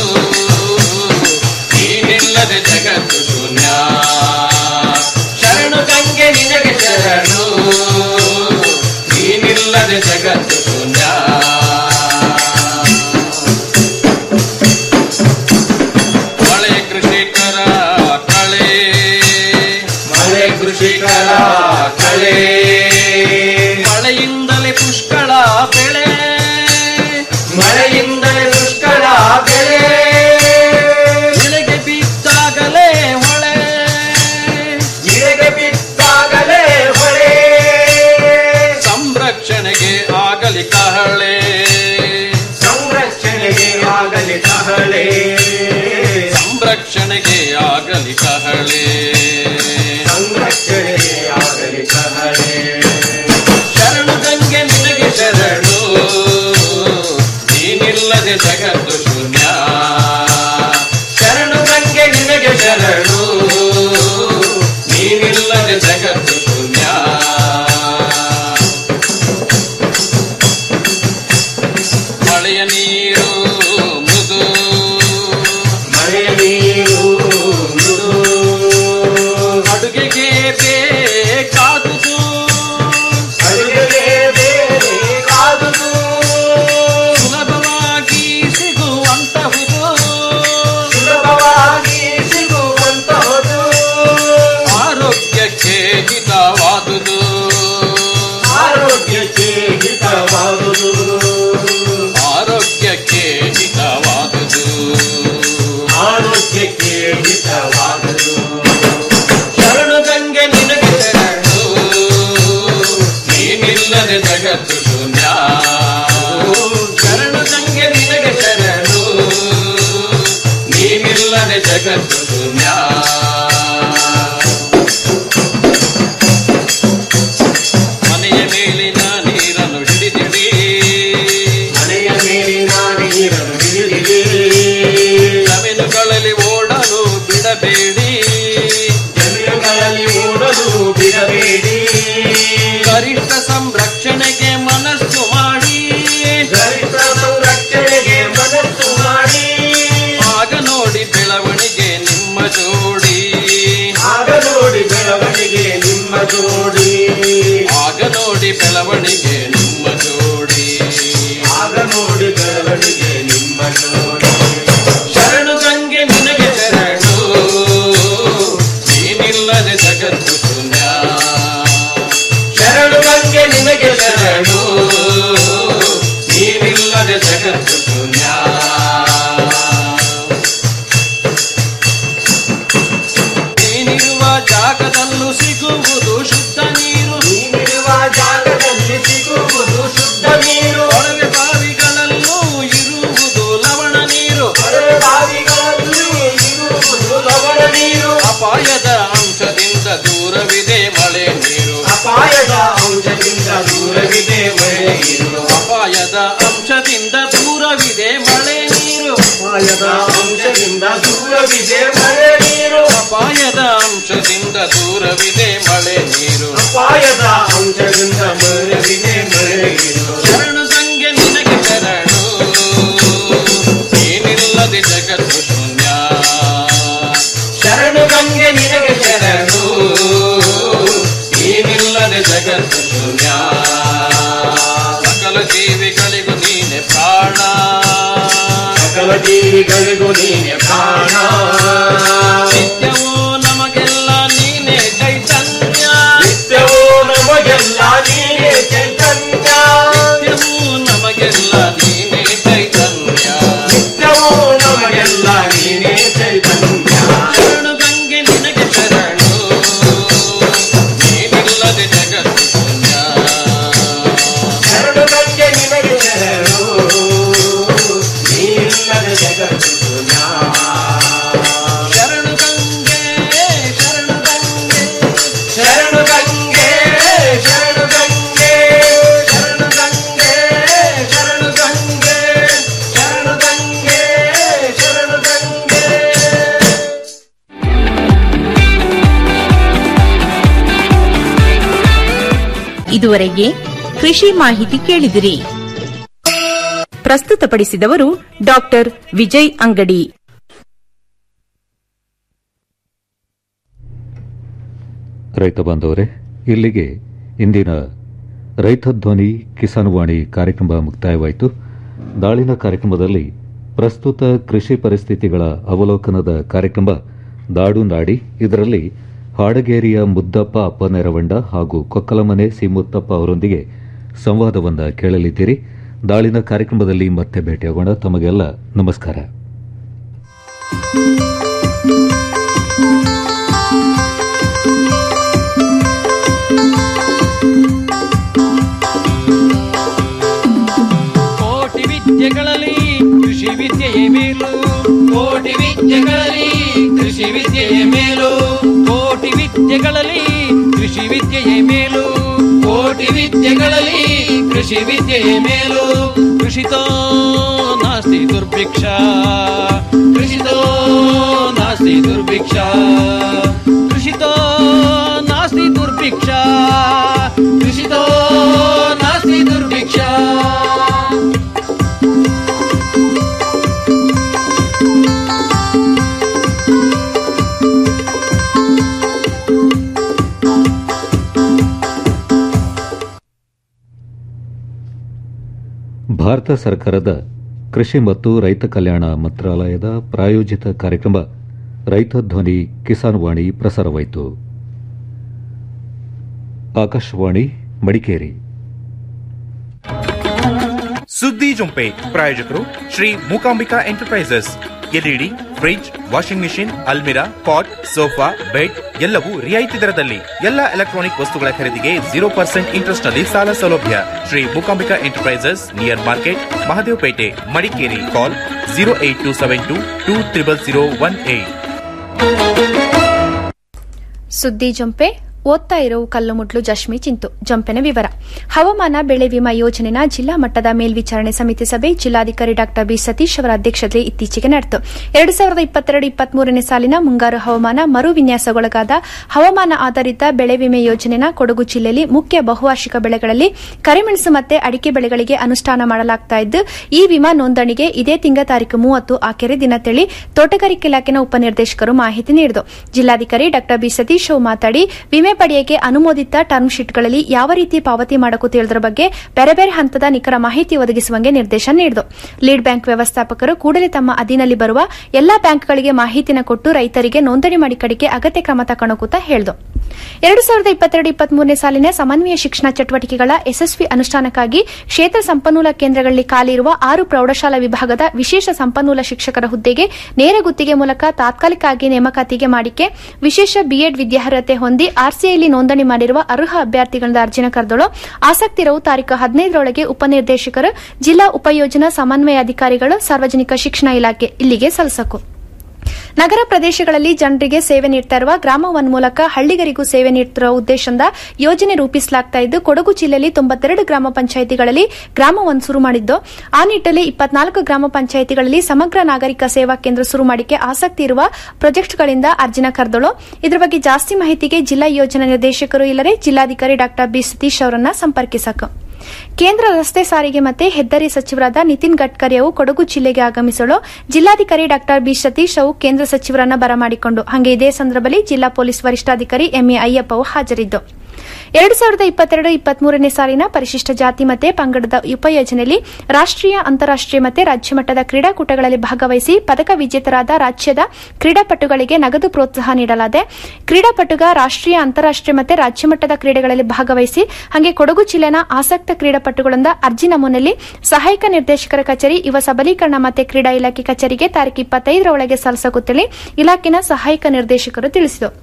ನೀನಿಲ್ಲದೆ ಜಗತ್ತು ಶೂನ್ಯ ಶರಣು ಗಂಗೆ ನಿನಗೆ ಶರಣು ನೀನಿಲ್ಲದೆ ಜಗತ್ತು ಶೂನ್ಯ ಮಳೆ ಕೃಷಿಕರ ಕಳೆ ಮಳೆ ಕೃಷಿಕರ ಕಳೆ ಮಳೆಯಿಂದಲೇ ಪುಷ್ಕಳ ಬೆಳೆ ಮಳೆಯಿಂದಲೇ ಪುಷ್ಕಳ ಬೆಳೆ ಇಳೆಗೆ ಬಿದ್ದಾಗಲೇ ಹೊಳೆ ಇಳೆಗೆ ಬಿದ್ದಾಗಲೇ ಹೊಳೆ ಸಂರಕ್ಷಣೆಗೆ ಆಗಲಿ ಕಹಳೆ ಸಂರಕ್ಷಣೆಗೆ ಆಗಲಿ ಕಹಳೆ ಸಂರಕ್ಷಣೆಗೆ ಆಗಲಿ ಕಹಳೆ ಸಂರಕ್ಷಣೆಗೆ ಆಗಲಿ ಕಹಳೆ ಶರಣು ಗಂಗೆ ನಿನಗೆ ಶರಣು ನೀನಿಲ್ಲದೆ ಜಗತ್ತು ಶೂನ್ಯ ಶರಣು ಗಂಗೆ ನಿನಗೆ ಶರಣು ನೀನಿಲ್ಲದೆ ಜಗತ್ತು ಶೂನ್ಯ ಮಳೆಯ ನೀರು ಮೃದು ಮಳೆಯ ನೀರು ಮೃದು ಜಗತ್ತು ಶೂನ್ಯ ಮನೆಯ ಮೇಲಿನ ನೀರನ್ನು ಹಿಡಿದಿಡಿ ಮನೆಯ ಮೇಲಿನ ನೀರನ್ನು ಹಿಡಿದಿಡಿ ಜಮೀನುಗಳಲ್ಲಿ ಓಡಲು ಬಿಡಬೇಡಿ ಜಮೀನುಗಳಲ್ಲಿ ಓಡಲು ಬಿಡಬೇಡಿ ಗರಿಷ್ಠ ಸಂರಕ್ಷಣೆಗೆ ಮನಸ್ಸು ಮಾಡಿ ಗರಿಷ್ಠ ಸಂರಕ್ಷಣೆಗೆ ಮನಸ್ಸು ಮಾಡಿ ಆಗ ನೋಡಿ ಬೆಳವಣಿಗೆ ನಿಮ್ಮ ಜೋಡಿ ಆಗ ನೋಡಿ ಬೆಳವಣಿಗೆ ನಿಮ್ಮ ಜೋಡಿ ಆಗ ನೋಡಿ ಬೆಳವಣಿಗೆ ನಿಮ್ಮ ಜೋಡಿ ಆಗ ನೋಡಿ ಬೆಳವಣಿಗೆ ನಿಮ್ಮ ಜೋಡಿ ಶರಣು ಗಂಗೆ ನಿನಗೆ ಶರಣು ನೀನಿಲ್ಲದೆ ಜಗತ್ತು ಶೂನ್ಯ ಶರಣು ಗಂಗೆ ನಿನಗೆ ಶರಣು ನೀನಿಲ್ಲದೆ ಜಗತ್ತು ಶೂನ್ಯ ನೀನಿರುವ ಜಾಗದಲ್ಲೂ ಸಿಗುವುದು ಶುದ್ಧ ನೀರು ನೀನಿರುವ ಜಾಗದಲ್ಲಿ ಸಿಗುವುದು ಶುದ್ಧ ನೀರು ಕೊಳವೆ ಬಾವಿಗಳಲ್ಲೂ ಇರುವುದು ಲವಣ ನೀರು ಕೊಳವೆ ಬಾವಿಗಳಲ್ಲೂ ಇರುವುದು ಲವಣ ನೀರು ಅಪಾಯದ ಅಂಶದಿಂದ ದೂರವಿದೆ ಮಳೆ ನೀರು ಅಪಾಯದ ಅಂಶದಿಂದ ದೂರವಿದೆ ಮಳೆ ನೀರು ಅಪಾಯದ ಅಂಶದಿಂದ ದೂರವಿದೆ ಮಳೆ ನೀರು ಅಪಾಯದ ಅಂಶದಿಂದ ದೂರವಿದೆ ಮಳೆ ನೀರು ಅಪಾಯದ ಅಂಶದಿಂದ ದೂರವಿದೆ ಮಳೆ ನೀರು ಅಪಾಯದ ಅಂಶದಿಂದ ದೂರವಿದೆ ಮಳೆ ನೀರು ಶರಣು ಸಂಗೆ ನಿನಗೆ ಶರಣು ಏನಿಲ್ಲದೆ ಜಗತ್ತು ಶೂನ್ಯ ಶರಣು ಗಂಗೆ ನಿನಗೆ ಶರಣು ಏನಿಲ್ಲದೆ ಜಗತ್ತು ಶೂನ್ಯ ಸಕಲ ಜೀವಿಗಳಿಗೂ ನೀನೆ ಪ್ರಾಣ ಸಕಲ ಜೀವಿಗಳಿಗೂ ನೀನೆ ಪ್ರಾಣ ನಿತ್ಯವೂ ನಮಗೆಲ್ಲ ನೀನೆ ಚೈತನ್ಯ ನಿತ್ಯವೂ ನಮಗೆಲ್ಲ ನೀನೆ ಚೈತನ್ಯ ನಿತ್ಯವೂ ನಮಗೆಲ್ಲ ನೀನೆ ಚೈತನ್ಯ ನಿತ್ಯವೂ ನಮಗೆಲ್ಲ ನೀನೆ ಚೈತನ್ಯ ಶರಣು ಗಂಗೆ ನಿನಗೆ ಶರಣು ನೀನಿಲ್ಲದೆ ಜಗತ್ತು ಶೂನ್ಯ ಶರಣು ಗಂಗೆ ನಿನಗೆ ಶರಣು ನೀನಿಲ್ಲದೆ ಜಗತ್ತು ಶೂನ್ಯ ಶರಣು ಗಂಗೆ ಶರಣು ಗಂಗೆ ಶರಣು ಗಂಗೆ ಶರಣು ಗಂಗೆ ಶರಣು ಗಂಗೆ ಶರಣು ಗಂಗೆ ಶರಣು ಗಂಗೆ ಶರಣು ಗಂಗೆ ಇದುವರೆಗೆ ಕೃಷಿ ಮಾಹಿತಿ ಕೇಳಿದಿರಿ ಪ್ರಸ್ತುತಪಡಿಸಿದವರು ಡಾಕ್ಟರ್ ವಿಜಯ್ ಅಂಗಡಿ ರೈತ ಬಾಂಧವರೇ ಇಲ್ಲಿಗೆ ಇಂದಿನ ರೈತ ಧ್ವನಿ ಕಿಸಾನ್ವಾಣಿ ಕಾರ್ಯಕ್ರಮ ಮುಕ್ತಾಯವಾಯಿತು ನಾಳಿನ ಕಾರ್ಯಕ್ರಮದಲ್ಲಿ ಪ್ರಸ್ತುತ ಕೃಷಿ ಪರಿಸ್ಥಿತಿಗಳ ಅವಲೋಕನದ ಕಾರ್ಯಕ್ರಮ ನಾಡು ನಾಡಿ ಇದರಲ್ಲಿ ಹಾಡಗೇರಿಯ ಮುದ್ದಪ್ಪ ಅಪ್ಪ ನೆರವಂಡ ಹಾಗೂ ಕೊಕ್ಕಲಮನೆ ಸಿಮುತ್ತಪ್ಪ ಅವರೊಂದಿಗೆ ಸಂವಾದವನ್ನು ಕೇಳಲಿದ್ದೀರಿ ನಾಳಿನ ಕಾರ್ಯಕ್ರಮದಲ್ಲಿ ಮತ್ತೆ ಭೇಟಿಯಾಗೋಣ ತಮಗೆಲ್ಲ ನಮಸ್ಕಾರ ಕೋಟಿ ವಿದ್ಯೆಗಳಲ್ಲಿ ಕೃಷಿ ವಿದ್ಯೆಯೇ ಮೇಲು ಕೋಟಿ ವಿದ್ಯೆಗಳಲ್ಲಿ ಕೃಷಿ ವಿದ್ಯೆಯೇ ಮೇಲು ಕೋಟಿ ವಿದ್ಯೆಗಳಲ್ಲಿ ಕೃಷಿ ವಿದ್ಯೆಯೇ ಮೇಲು ಕೋಟಿ ವಿದ್ಯೆಗಳಲ್ಲಿ ಕೃಷಿ ವಿದ್ಯೆಯೇ ಮೇಲು ಕೃಷಿತೋ ನಾಸ್ತಿ ದುರ್ಭಿಕ್ಷ ಕೃಷಿತೋ ನಾಸ್ತಿ ದುರ್ಭಿಕ್ಷ ಕೃಷಿತೋ ನಾಸ್ತಿ ದುರ್ಭಿಕ್ಷ ಕೃಷಿತೋ ನಾಸ್ತಿ ದುರ್ಭಿಕ್ಷ ಭಾರತ ಸರ್ಕಾರದ ಕೃಷಿ ಮತ್ತು ರೈತ ಕಲ್ಯಾಣ ಮಂತ್ರಾಲಯದ ಪ್ರಾಯೋಜಿತ ಕಾರ್ಯಕ್ರಮ ರೈತ ಧ್ವನಿ ಕಿಸಾನ್ ವಾಣಿ ಪ್ರಸಾರವಾಯಿತು ಆಕಾಶವಾಣಿ ಮಡಿಕೇರಿ ಸುದ್ದಿ ಜೊಂಪೆ ಪ್ರಾಯೋಜಕರು Shri Mookambika enterprises LED fridge washing machine ಅಲ್ಮಿರಾ ಪಾಟ್ ಸೋಫಾ ಬೆಡ್ ಎಲ್ಲವೂ ರಿಯಾಯಿತಿ ದರದಲ್ಲಿ ಎಲ್ಲ ಎಲೆಕ್ಟ್ರಾನಿಕ್ ವಸ್ತುಗಳ ಖರೀದಿಗೆ ಜೀರೋ ಪರ್ಸೆಂಟ್ ಇಂಟ್ರೆಸ್ಟ್ ನಲ್ಲಿ ಸಾಲ ಸೌಲಭ್ಯ Shri Mookambika enterprises near market Mahadevpet Madikeri call zero eight two seven two two triple zero one eight ಸುದ್ದಿ ಜಂಪೆ ಓದ್ತಾ ಇರೋ ಕಲ್ಲು ಮುಟ್ಲು ಜಶ್ಮಿ ಚಿಂತು ಜಂಪೆನ ವಿವರ ಹವಾಮಾನ ಬೆಳೆ ವಿಮಾ ಯೋಜನೆನ ಜಿಲ್ಲಾ ಮಟ್ಟದ ಮೇಲ್ವಿಚಾರಣೆ ಸಮಿತಿ ಸಭೆ ಜಿಲ್ಲಾಧಿಕಾರಿ ಡಾ ಬಿ ಸತೀಶ್ ಅವರ ಅಧ್ಯಕ್ಷತೆಯಲ್ಲಿ ಇತ್ತೀಚೆಗೆ ನಡೆಯಿತು ಎರಡು ಸಾವಿರದ ಇಪ್ಪತ್ತೆರಡು ಇಪ್ಪತ್ಮೂರನೇ ಸಾಲಿನ ಮುಂಗಾರು ಹವಾಮಾನ ಮರು ವಿನ್ಯಾಸಗೊಳಗಾದ ಹವಾಮಾನ ಆಧಾರಿತ ಬೆಳೆ ವಿಮೆ ಯೋಜನೆನ ಕೊಡಗು ಜಿಲ್ಲೆಯಲ್ಲಿ ಮುಖ್ಯ ಬಹುವಾರ್ಷಿಕ ಬೆಳೆಗಳಲ್ಲಿ ಕರಿಮೆಣಸು ಮತ್ತೆ ಅಡಿಕೆ ಬೆಳೆಗಳಿಗೆ ಅನುಷ್ಠಾನ ಮಾಡಲಾಗ್ತಾ ಇದ್ದು ಈ ವಿಮಾ ನೋಂದಣಿಗೆ ಇದೇ ತಿಂಗಳ ತಾರೀಕು ಮೂವತ್ತು ಆಕೆರೆ ದಿನ ತಿಳಿ ತೋಟಗಾರಿಕೆ ಇಲಾಖೆನ ಉಪನಿರ್ದೇಶಕರು ಮಾಹಿತಿ ನೀಡಿದರು ಜಿಲ್ಲಾಧಿಕಾರಿ ಡಾ ಬಿ ಸತೀಶ್ ಅವ್ ಮಾತಾಡಿ ವಿಮೆ ಪಡೆಯಕ್ಕೆ ಅನುಮೋದಿತ ಟರ್ಮ್ ಶೀಟ್ಗಳಲ್ಲಿ ಯಾವ ರೀತಿ ಪಾವತಿ ಮಾಡಕು ತಿಳಿದ್ರ ಬಗ್ಗೆ ಬೇರೆ ಬೇರೆ ಹಂತದ ನಿಖರ ಮಾಹಿತಿ ಒದಗಿಸುವಂಗೆ ನಿರ್ದೇಶನ ನೀಡಿದರು ಲೀಡ್ ಬ್ಯಾಂಕ್ ವ್ಯವಸ್ಥಾಪಕರು ಕೂಡಲೇ ತಮ್ಮ ಅಧೀನಲ್ಲಿ ಬರುವ ಎಲ್ಲಾ ಬ್ಯಾಂಕ್ಗಳಿಗೆ ಮಾಹಿತಿನ ಕೊಟ್ಟು ರೈತರಿಗೆ ನೋಂದಣಿ ಮಾಡಿಕಡಿಕೆ ಅಗತ್ಯ ಕ್ರಮ ತಕೊಳ್ಳೋಕೂತ ಹೇಳಿದರು ಎರಡು ಸಾವಿರದ ಇಪ್ಪತ್ತೆರಡು ಇಪ್ಪತ್ಮೂರನೇ ಸಾಲಿನ ಸಮನ್ವಯ ಶಿಕ್ಷಣ ಚಟುವಟಿಕೆಗಳ ಯಶಸ್ವಿ ಅನುಷ್ಠಾನಕ್ಕಾಗಿ ಕ್ಷೇತ್ರ ಸಂಪನ್ಮೂಲ ಕೇಂದ್ರಗಳಲ್ಲಿ ಖಾಲಿ ಇರುವ ಆರು ಪ್ರೌಢಶಾಲಾ ವಿಭಾಗದ ವಿಶೇಷ ಸಂಪನ್ಮೂಲ ಶಿಕ್ಷಕರ ಹುದ್ದೆಗೆ ನೇರ ಗುತ್ತಿಗೆ ಮೂಲಕ ತಾತ್ಕಾಲಿಕವಾಗಿ ನೇಮಕಾತಿಗೆ ಮಾಡಿಕೆ ವಿಶೇಷ ಬಿಎಡ್ ವಿದ್ಯಾರ್ಹತೆ ಹೊಂದಿ ಆರ್ಸಿಐಲಿ ನೋಂದಣಿ ಮಾಡಿರುವ ಅರ್ಹ ಅಭ್ಯರ್ಥಿಗಳಿಂದ ಅರ್ಜಿನ ಕರೆದಳು ಆಸಕ್ತಿ ಇರುವ ತಾರೀಕು ಹದಿನೈದರೊಳಗೆ ಉಪನಿರ್ದೇಶಕರು ಜಿಲ್ಲಾ ಉಪಯೋಜನಾ ಸಮನ್ವಯಾಧಿಕಾರಿಗಳು ಸಾರ್ವಜನಿಕ ಶಿಕ್ಷಣ ಇಲಾಖೆ ಇಲ್ಲಿಗೆ ಸಲ್ಲಿಸಕು ನಗರ ಪ್ರದೇಶಗಳಲ್ಲಿ ಜನರಿಗೆ ಸೇವೆ ನೀಡ್ತಾ ಇರುವ ಗ್ರಾಮ ಒನ್ ಮೂಲಕ ಹಳ್ಳಿಗರಿಗೂ ಸೇವೆ ನೀಡುತ್ತಿರುವ ಉದ್ದೇಶದಿಂದ ಯೋಜನೆ ರೂಪಿಸಲಾಗ್ತಾ ಇದ್ದು ಕೊಡಗು ಜಿಲ್ಲೆಯಲ್ಲಿ ತೊಂಬತ್ತೆರಡು ಗ್ರಾಮ ಪಂಚಾಯಿತಿಗಳಲ್ಲಿ ಗ್ರಾಮ ಒನ್ ಶುರು ಮಾಡಿದ್ದು ಆ ನಿಟ್ಟಲ್ಲಿ ಇಪ್ಪತ್ನಾಲ್ಕು ಗ್ರಾಮ ಪಂಚಾಯಿತಿಗಳಲ್ಲಿ ಸಮಗ್ರ ನಾಗರಿಕ ಸೇವಾ ಕೇಂದ್ರ ಶುರು ಮಾಡಿಕೆ ಆಸಕ್ತಿ ಇರುವ ಪ್ರಾಜೆಕ್ಟ್ಗಳಿಂದ ಅರ್ಜಿನ ಕರೆದಳು ಇದರ ಬಗ್ಗೆ ಜಾಸ್ತಿ ಮಾಹಿತಿಗೆ ಜಿಲ್ಲಾ ಯೋಜನಾ ನಿರ್ದೇಶಕರು ಇಲ್ಲರೆ ಜಿಲ್ಲಾಧಿಕಾರಿ ಡಾ ಬಿ ಸತೀಶ್ ಅವರನ್ನ ಸಂಪರ್ಕಿಸಕ ಕೇಂದ್ರ ರಸ್ತೆ ಸಾರಿಗೆ ಮತ್ತು ಹೆದ್ದಾರಿ ಸಚಿವರಾದ ನಿತಿನ್ ಗಡ್ಕರಿ ಅವು ಕೊಡಗು ಜಿಲ್ಲೆಗೆ ಆಗಮಿಸಲು ಜಿಲ್ಲಾಧಿಕಾರಿ ಡಾ ಬಿ ಸತೀಶ್ ಅವು ಕೇಂದ್ರ ಸಚಿವರನ್ನ ಬರಮಾಡಿಕೊಂಡು ಹಾಗೆ ಇದೇ ಸಂದರ್ಭದಲ್ಲಿ ಜಿಲ್ಲಾ ಪೊಲೀಸ್ ವರಿಷ್ಠಾಧಿಕಾರಿ ಎಂಎ ಅಯ್ಯಪ್ಪ ಅವು ಹಾಜರಿದ್ದು ಎರಡು ಸಾವಿರದ ಇಪ್ಪತ್ತೆರಡು ಇಪ್ಪತ್ಮೂರನೇ ಸಾಲಿನ ಪರಿಶಿಷ್ಟ ಜಾತಿ ಮತ್ತೆ ಪಂಗಡದ ಉಪಯೋಜನೆಯಲ್ಲಿ ರಾಷ್ಟೀಯ ಅಂತಾರಾಷ್ಟೀಯ ಮತ್ತು ರಾಜ್ಯ ಮಟ್ಟದ ಕ್ರೀಡಾಕೂಟಗಳಲ್ಲಿ ಭಾಗವಹಿಸಿ ಪದಕ ವಿಜೇತರಾದ ರಾಜ್ಯದ ಕ್ರೀಡಾಪಟುಗಳಿಗೆ ನಗದು ಪ್ರೋತ್ಸಾಹ ನೀಡಲಾದೆ ಕ್ರೀಡಾಪಟುಗ ರಾಷ್ಟೀಯ ಅಂತಾರಾಷ್ಟೀಯ ಮತ್ತು ರಾಜ್ಯ ಮಟ್ಟದ ಕ್ರೀಡೆಗಳಲ್ಲಿ ಭಾಗವಹಿಸಿ ಹಾಗೆ ಕೊಡಗು ಜಿಲ್ಲೆನ ಆಸಕ್ತ ಕ್ರೀಡಾಪಟುಗಳಿಂದ ಅರ್ಜಿ ನಮೂನೆಯಲ್ಲಿ ಸಹಾಯಕ ನಿರ್ದೇಶಕರ ಕಚೇರಿ ಯುವ ಸಬಲೀಕರಣ ಮತ್ತು ಕ್ರೀಡಾ ಇಲಾಖೆ ಕಚೇರಿಗೆ ತಾರೀಕು ಇಪ್ಪತ್ತೈದರ ಒಳಗೆ ಸಲ್ಲಿಸಗುತ್ತೇಳಿ ಇಲಾಖೆನ ಸಹಾಯಕ ನಿರ್ದೇಶಕರು ತಿಳಿಸಿದರು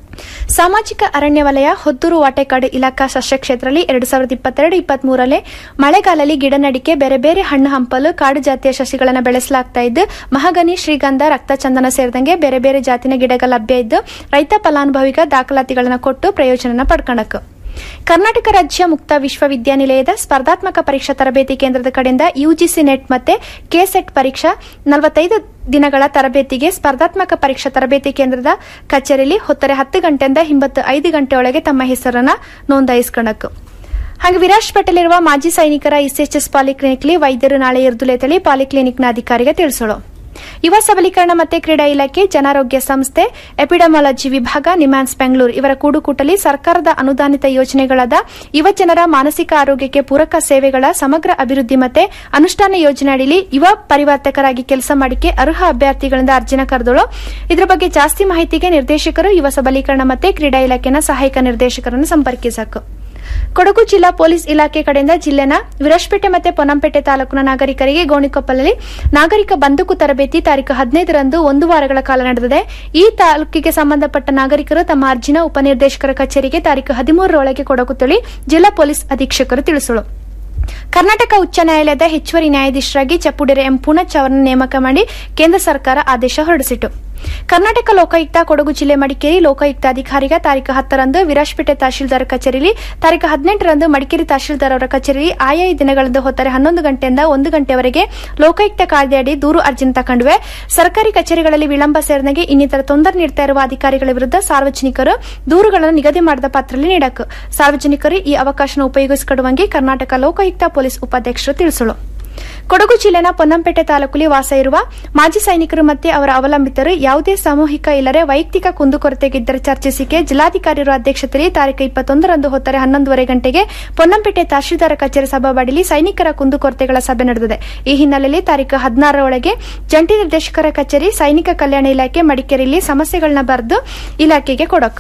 ಸಾಮಾಜಿಕ ಅರಣ್ಯ ವಲಯ ಹೊದ್ದೂರು ವಾಟೆಕಾಡು ಇಲಾಖಾ ಸಸ್ಯ ಕ್ಷೇತ್ರದಲ್ಲಿ ಎರಡು ಸಾವಿರದ ಇಪ್ಪತ್ತೆರಡು ಇಪ್ಪತ್ಮೂರರಲ್ಲಿ ಮಳೆಗಾಲದಲ್ಲಿ ಗಿಡ ನಡಿಕೆ ಬೇರೆ ಬೇರೆ ಹಣ್ಣು ಹಂಪಲು ಕಾಡು ಜಾತಿಯ ಸಸಿಗಳನ್ನು ಬೆಳೆಸಲಾಗ್ತಾ ಇದ್ದು ಮಹಾಗನಿ ಶ್ರೀಗಂಧ ರಕ್ತಚಂದನ ಸೇರಿದಂಗೆ ಬೇರೆ ಬೇರೆ ಜಾತಿನ ಗಿಡಗಳು ಲಭ್ಯ ಇದ್ದು ರೈತ ಫಲಾನುಭವಿಗ ದಾಖಲಾತಿಗಳನ್ನು ಕೊಟ್ಟು ಪ್ರಯೋಜನ ಪಡ್ಕೊಳಕು ಕರ್ನಾಟಕ ರಾಜ್ಯ ಮುಕ್ತ ವಿಶ್ವವಿದ್ಯಾನಿಲಯದ ಸ್ಪರ್ಧಾತ್ಮಕ ಪರೀಕ್ಷಾ ತರಬೇತಿ ಕೇಂದ್ರದ ಕಡೆಯಿಂದ ಯುಜಿಸಿ ನೆಟ್ ಮತ್ತೆ ಕೆಸೆಟ್ ಪರೀಕ್ಷಾ ನಲವತ್ತೈದು ದಿನಗಳ ತರಬೇತಿಗೆ ಸ್ಪರ್ಧಾತ್ಮಕ ಪರೀಕ್ಷಾ ತರಬೇತಿ ಕೇಂದ್ರದ ಕಚೇರಿಯಲ್ಲಿ ಹೊತ್ತರೆ ಹತ್ತು ಗಂಟೆಯಿಂದ ಹಿಂಬತ್ತು ಐದು ಗಂಟೆಯೊಳಗೆ ತಮ್ಮ ಹೆಸರನ್ನು ನೋಂದಾಯಿಸಿಕೊಳ್ಳಬೇಕು ಹಾಗೆ ವಿರಾಜ್ಪೇಟೆಯಲ್ಲಿರುವ ಮಾಜಿ ಸೈನಿಕರ ಇಸಿಎಚ್ಎಸ್ ಪಾಲಿಕ್ಲಿನಿಕ್ಲಿ ವೈದ್ಯರು ನಾಳೆ ಇರ್ದುಲೆತಲಿ ಪಾಲಿಕ್ಲಿನಿಕ್ನ ಅಧಿಕಾರಿಗೆ ತಿಳಿಸಲು ಯುವ ಸಬಲೀಕರಣ ಮತ್ತು ಕ್ರೀಡಾ ಇಲಾಖೆ ಜನಾರೋಗ್ಯ ಸಂಸ್ಥೆ ಎಪಿಡಮಾಲಜಿ ವಿಭಾಗ ನಿಮ್ಯಾನ್ಸ್ ಬೆಂಗಳೂರು ಇವರ ಕೂಡುಕೂಟಲಿ ಸರ್ಕಾರದ ಅನುದಾನಿತ ಯೋಜನೆಗಳಾದ ಯುವ ಜನರ ಮಾನಸಿಕ ಆರೋಗ್ಯಕ್ಕೆ ಪೂರಕ ಸೇವೆಗಳ ಸಮಗ್ರ ಅಭಿವೃದ್ಧಿ ಮತ್ತು ಅನುಷ್ಠಾನ ಯೋಜನೆ ಅಡಿಯಲ್ಲಿ ಯುವ ಪರಿವರ್ತಕರಾಗಿ ಕೆಲಸ ಮಾಡಿಕೆ ಅರ್ಹ ಅಭ್ಯರ್ಥಿಗಳಿಂದ ಅರ್ಜಿನ ಕರೆದಳು ಇದರ ಬಗ್ಗೆ ಜಾಸ್ತಿ ಮಾಹಿತಿಗೆ ನಿರ್ದೇಶಕರು ಯುವ ಸಬಲೀಕರಣ ಮತ್ತು ಕ್ರೀಡಾ ಇಲಾಖೆನ ಸಹಾಯಕ ನಿರ್ದೇಶಕರನ್ನು ಸಂಪರ್ಕಿಸಬೇಕು ಕೊಡಗು ಜಿಲ್ಲಾ ಪೊಲೀಸ್ ಇಲಾಖೆ ಕಡೆಯಿಂದ ಜಿಲ್ಲೆನ ವಿರಾಜ್ಪೇಟೆ ಮತ್ತು ಪೊನ್ನಂಪೇಟೆ ತಾಲೂಕಿನ ನಾಗರಿಕರಿಗೆ ಗೋಣಿಕೊಪ್ಪಲಲ್ಲಿ ನಾಗರಿಕ ಬಂದೂಕು ತರಬೇತಿ ತಾರೀಕು ಹದಿನೈದರಂದು ಒಂದು ವಾರಗಳ ಕಾಲ ನಡೆದಿದೆ ಈ ತಾಲೂಕಿಗೆ ಸಂಬಂಧಪಟ್ಟ ನಾಗರಿಕರು ತಮ್ಮ ಅರ್ಜಿನ ಉಪನಿರ್ದೇಶಕರ ಕಚೇರಿಗೆ ತಾರೀಕು ಹದಿಮೂರರೊಳಗೆ ಕೊಡಗುತ್ತಳಿ ಜಿಲ್ಲಾ ಪೊಲೀಸ್ ಅಧೀಕ್ಷಕರು ತಿಳಿಸಲು ಕರ್ನಾಟಕ ಉಚ್ಚ ನ್ಯಾಯಾಲಯದ ಹೆಚ್ಚುವರಿ ನ್ಯಾಯಾಧೀಶರಾಗಿ ಚಪ್ಪುಡೆರೆ ಎಂ ಪೂನಚ್ ಅವರನ್ನು ನೇಮಕ ಮಾಡಿ ಕೇಂದ್ರ ಸರ್ಕಾರ ಆದೇಶ ಹೊರಡಿಸಿತು ಕರ್ನಾಟಕ ಲೋಕಾಯುಕ್ತ ಕೊಡಗು ಜಿಲ್ಲೆ ಮಡಿಕೇರಿ ಲೋಕಾಯುಕ್ತಾಧಿಕಾರಿಗ ತಾರೀಕು ಹತ್ತರಂದು ವಿರಾಜ್ಪೇಟೆ ತಹಶೀಲ್ದಾರ್ ಕಚೇರಿಯಲ್ಲಿ ತಾರೀಕು ಹದಿನೆಂಟರಂದು ಮಡಿಕೇರಿ ತಹಶೀಲ್ದಾರ್ ಅವರ ಕಚೇರಿಯಲ್ಲಿ ಆಯಾ ದಿನಗಳಂದು ಹೊತ್ತರೆ ಹನ್ನೊಂದು ಗಂಟೆಯಿಂದ ಒಂದು ಗಂಟೆವರೆಗೆ ಲೋಕಾಯುಕ್ತ ಕಾಯ್ದೆಯಡಿ ದೂರು ಅರ್ಜಿನ ತಗೊಂಡ್ವೆ ಸರ್ಕಾರಿ ಕಚೇರಿಗಳಲ್ಲಿ ವಿಳಂಬ ಸೇರಿದಂಗೆ ಇನ್ನಿತರ ತೊಂದರೆ ನೀಡುತ್ತಾ ಇರುವ ಅಧಿಕಾರಿಗಳ ವಿರುದ್ಧ ಸಾರ್ವಜನಿಕರು ದೂರುಗಳನ್ನು ನಿಗದಿ ಮಾಡಿದ ಪತ್ರದಲ್ಲಿ ನೀಡಬೇಕು ಸಾರ್ವಜನಿಕರು ಈ ಅವಕಾಶನ ಉಪಯೋಗಿಸಿಕೊಳ್ಳುವಂಗೆ ಕರ್ನಾಟಕ ಲೋಕಾಯುಕ್ತ ಪೊಲೀಸ್ ಉಪಾಧ್ಯಕ್ಷರು ತಿಳಿಸಲು ಕೊಡಗು ಜಿಲ್ಲೆನ ಪೊನ್ನಂಪೇಟೆ ತಾಲೂಕಲ್ಲಿ ವಾಸ ಇರುವ ಮಾಜಿ ಸೈನಿಕರು ಮತ್ತು ಅವರ ಅವಲಂಬಿತರು ಯಾವುದೇ ಸಾಮೂಹಿಕ ಇಲ್ಲರೆ ವೈಯಕ್ತಿಕ ಕುಂದುಕೊರತೆಗಿದ್ದರೆ ಚರ್ಚಿಸಿಕೆ ಜಿಲ್ಲಾಧಿಕಾರಿಯವರ ಅಧ್ಯಕ್ಷತೆಯಲ್ಲಿ ತಾರೀಕು ಇಪ್ಪತ್ತೊಂದರಂದು ಹೊತ್ತರೆ ಹನ್ನೊಂದುವರೆ ಗಂಟೆಗೆ ಪೊನ್ನಂಪೇಟೆ ತಹಶೀಲ್ದಾರ ಕಚೇರಿ ಸಭಾಬಡಿಲಿ ಸೈನಿಕರ ಕುಂದುಕೊರತೆಗಳ ಸಭೆ ನಡೆದಿದೆ ಈ ಹಿನ್ನೆಲೆಯಲ್ಲಿ ತಾರೀಕು ಹದಿನಾರರೊಳಗೆ ಜಂಟಿ ನಿರ್ದೇಶಕರ ಕಚೇರಿ ಸೈನಿಕ ಕಲ್ಯಾಣ ಇಲಾಖೆ ಮಡಿಕೇರಿಯಲ್ಲಿ ಸಮಸ್ಯೆಗಳನ್ನ ಬರೆದು ಇಲಾಖೆಗೆ ಕೊಡಕ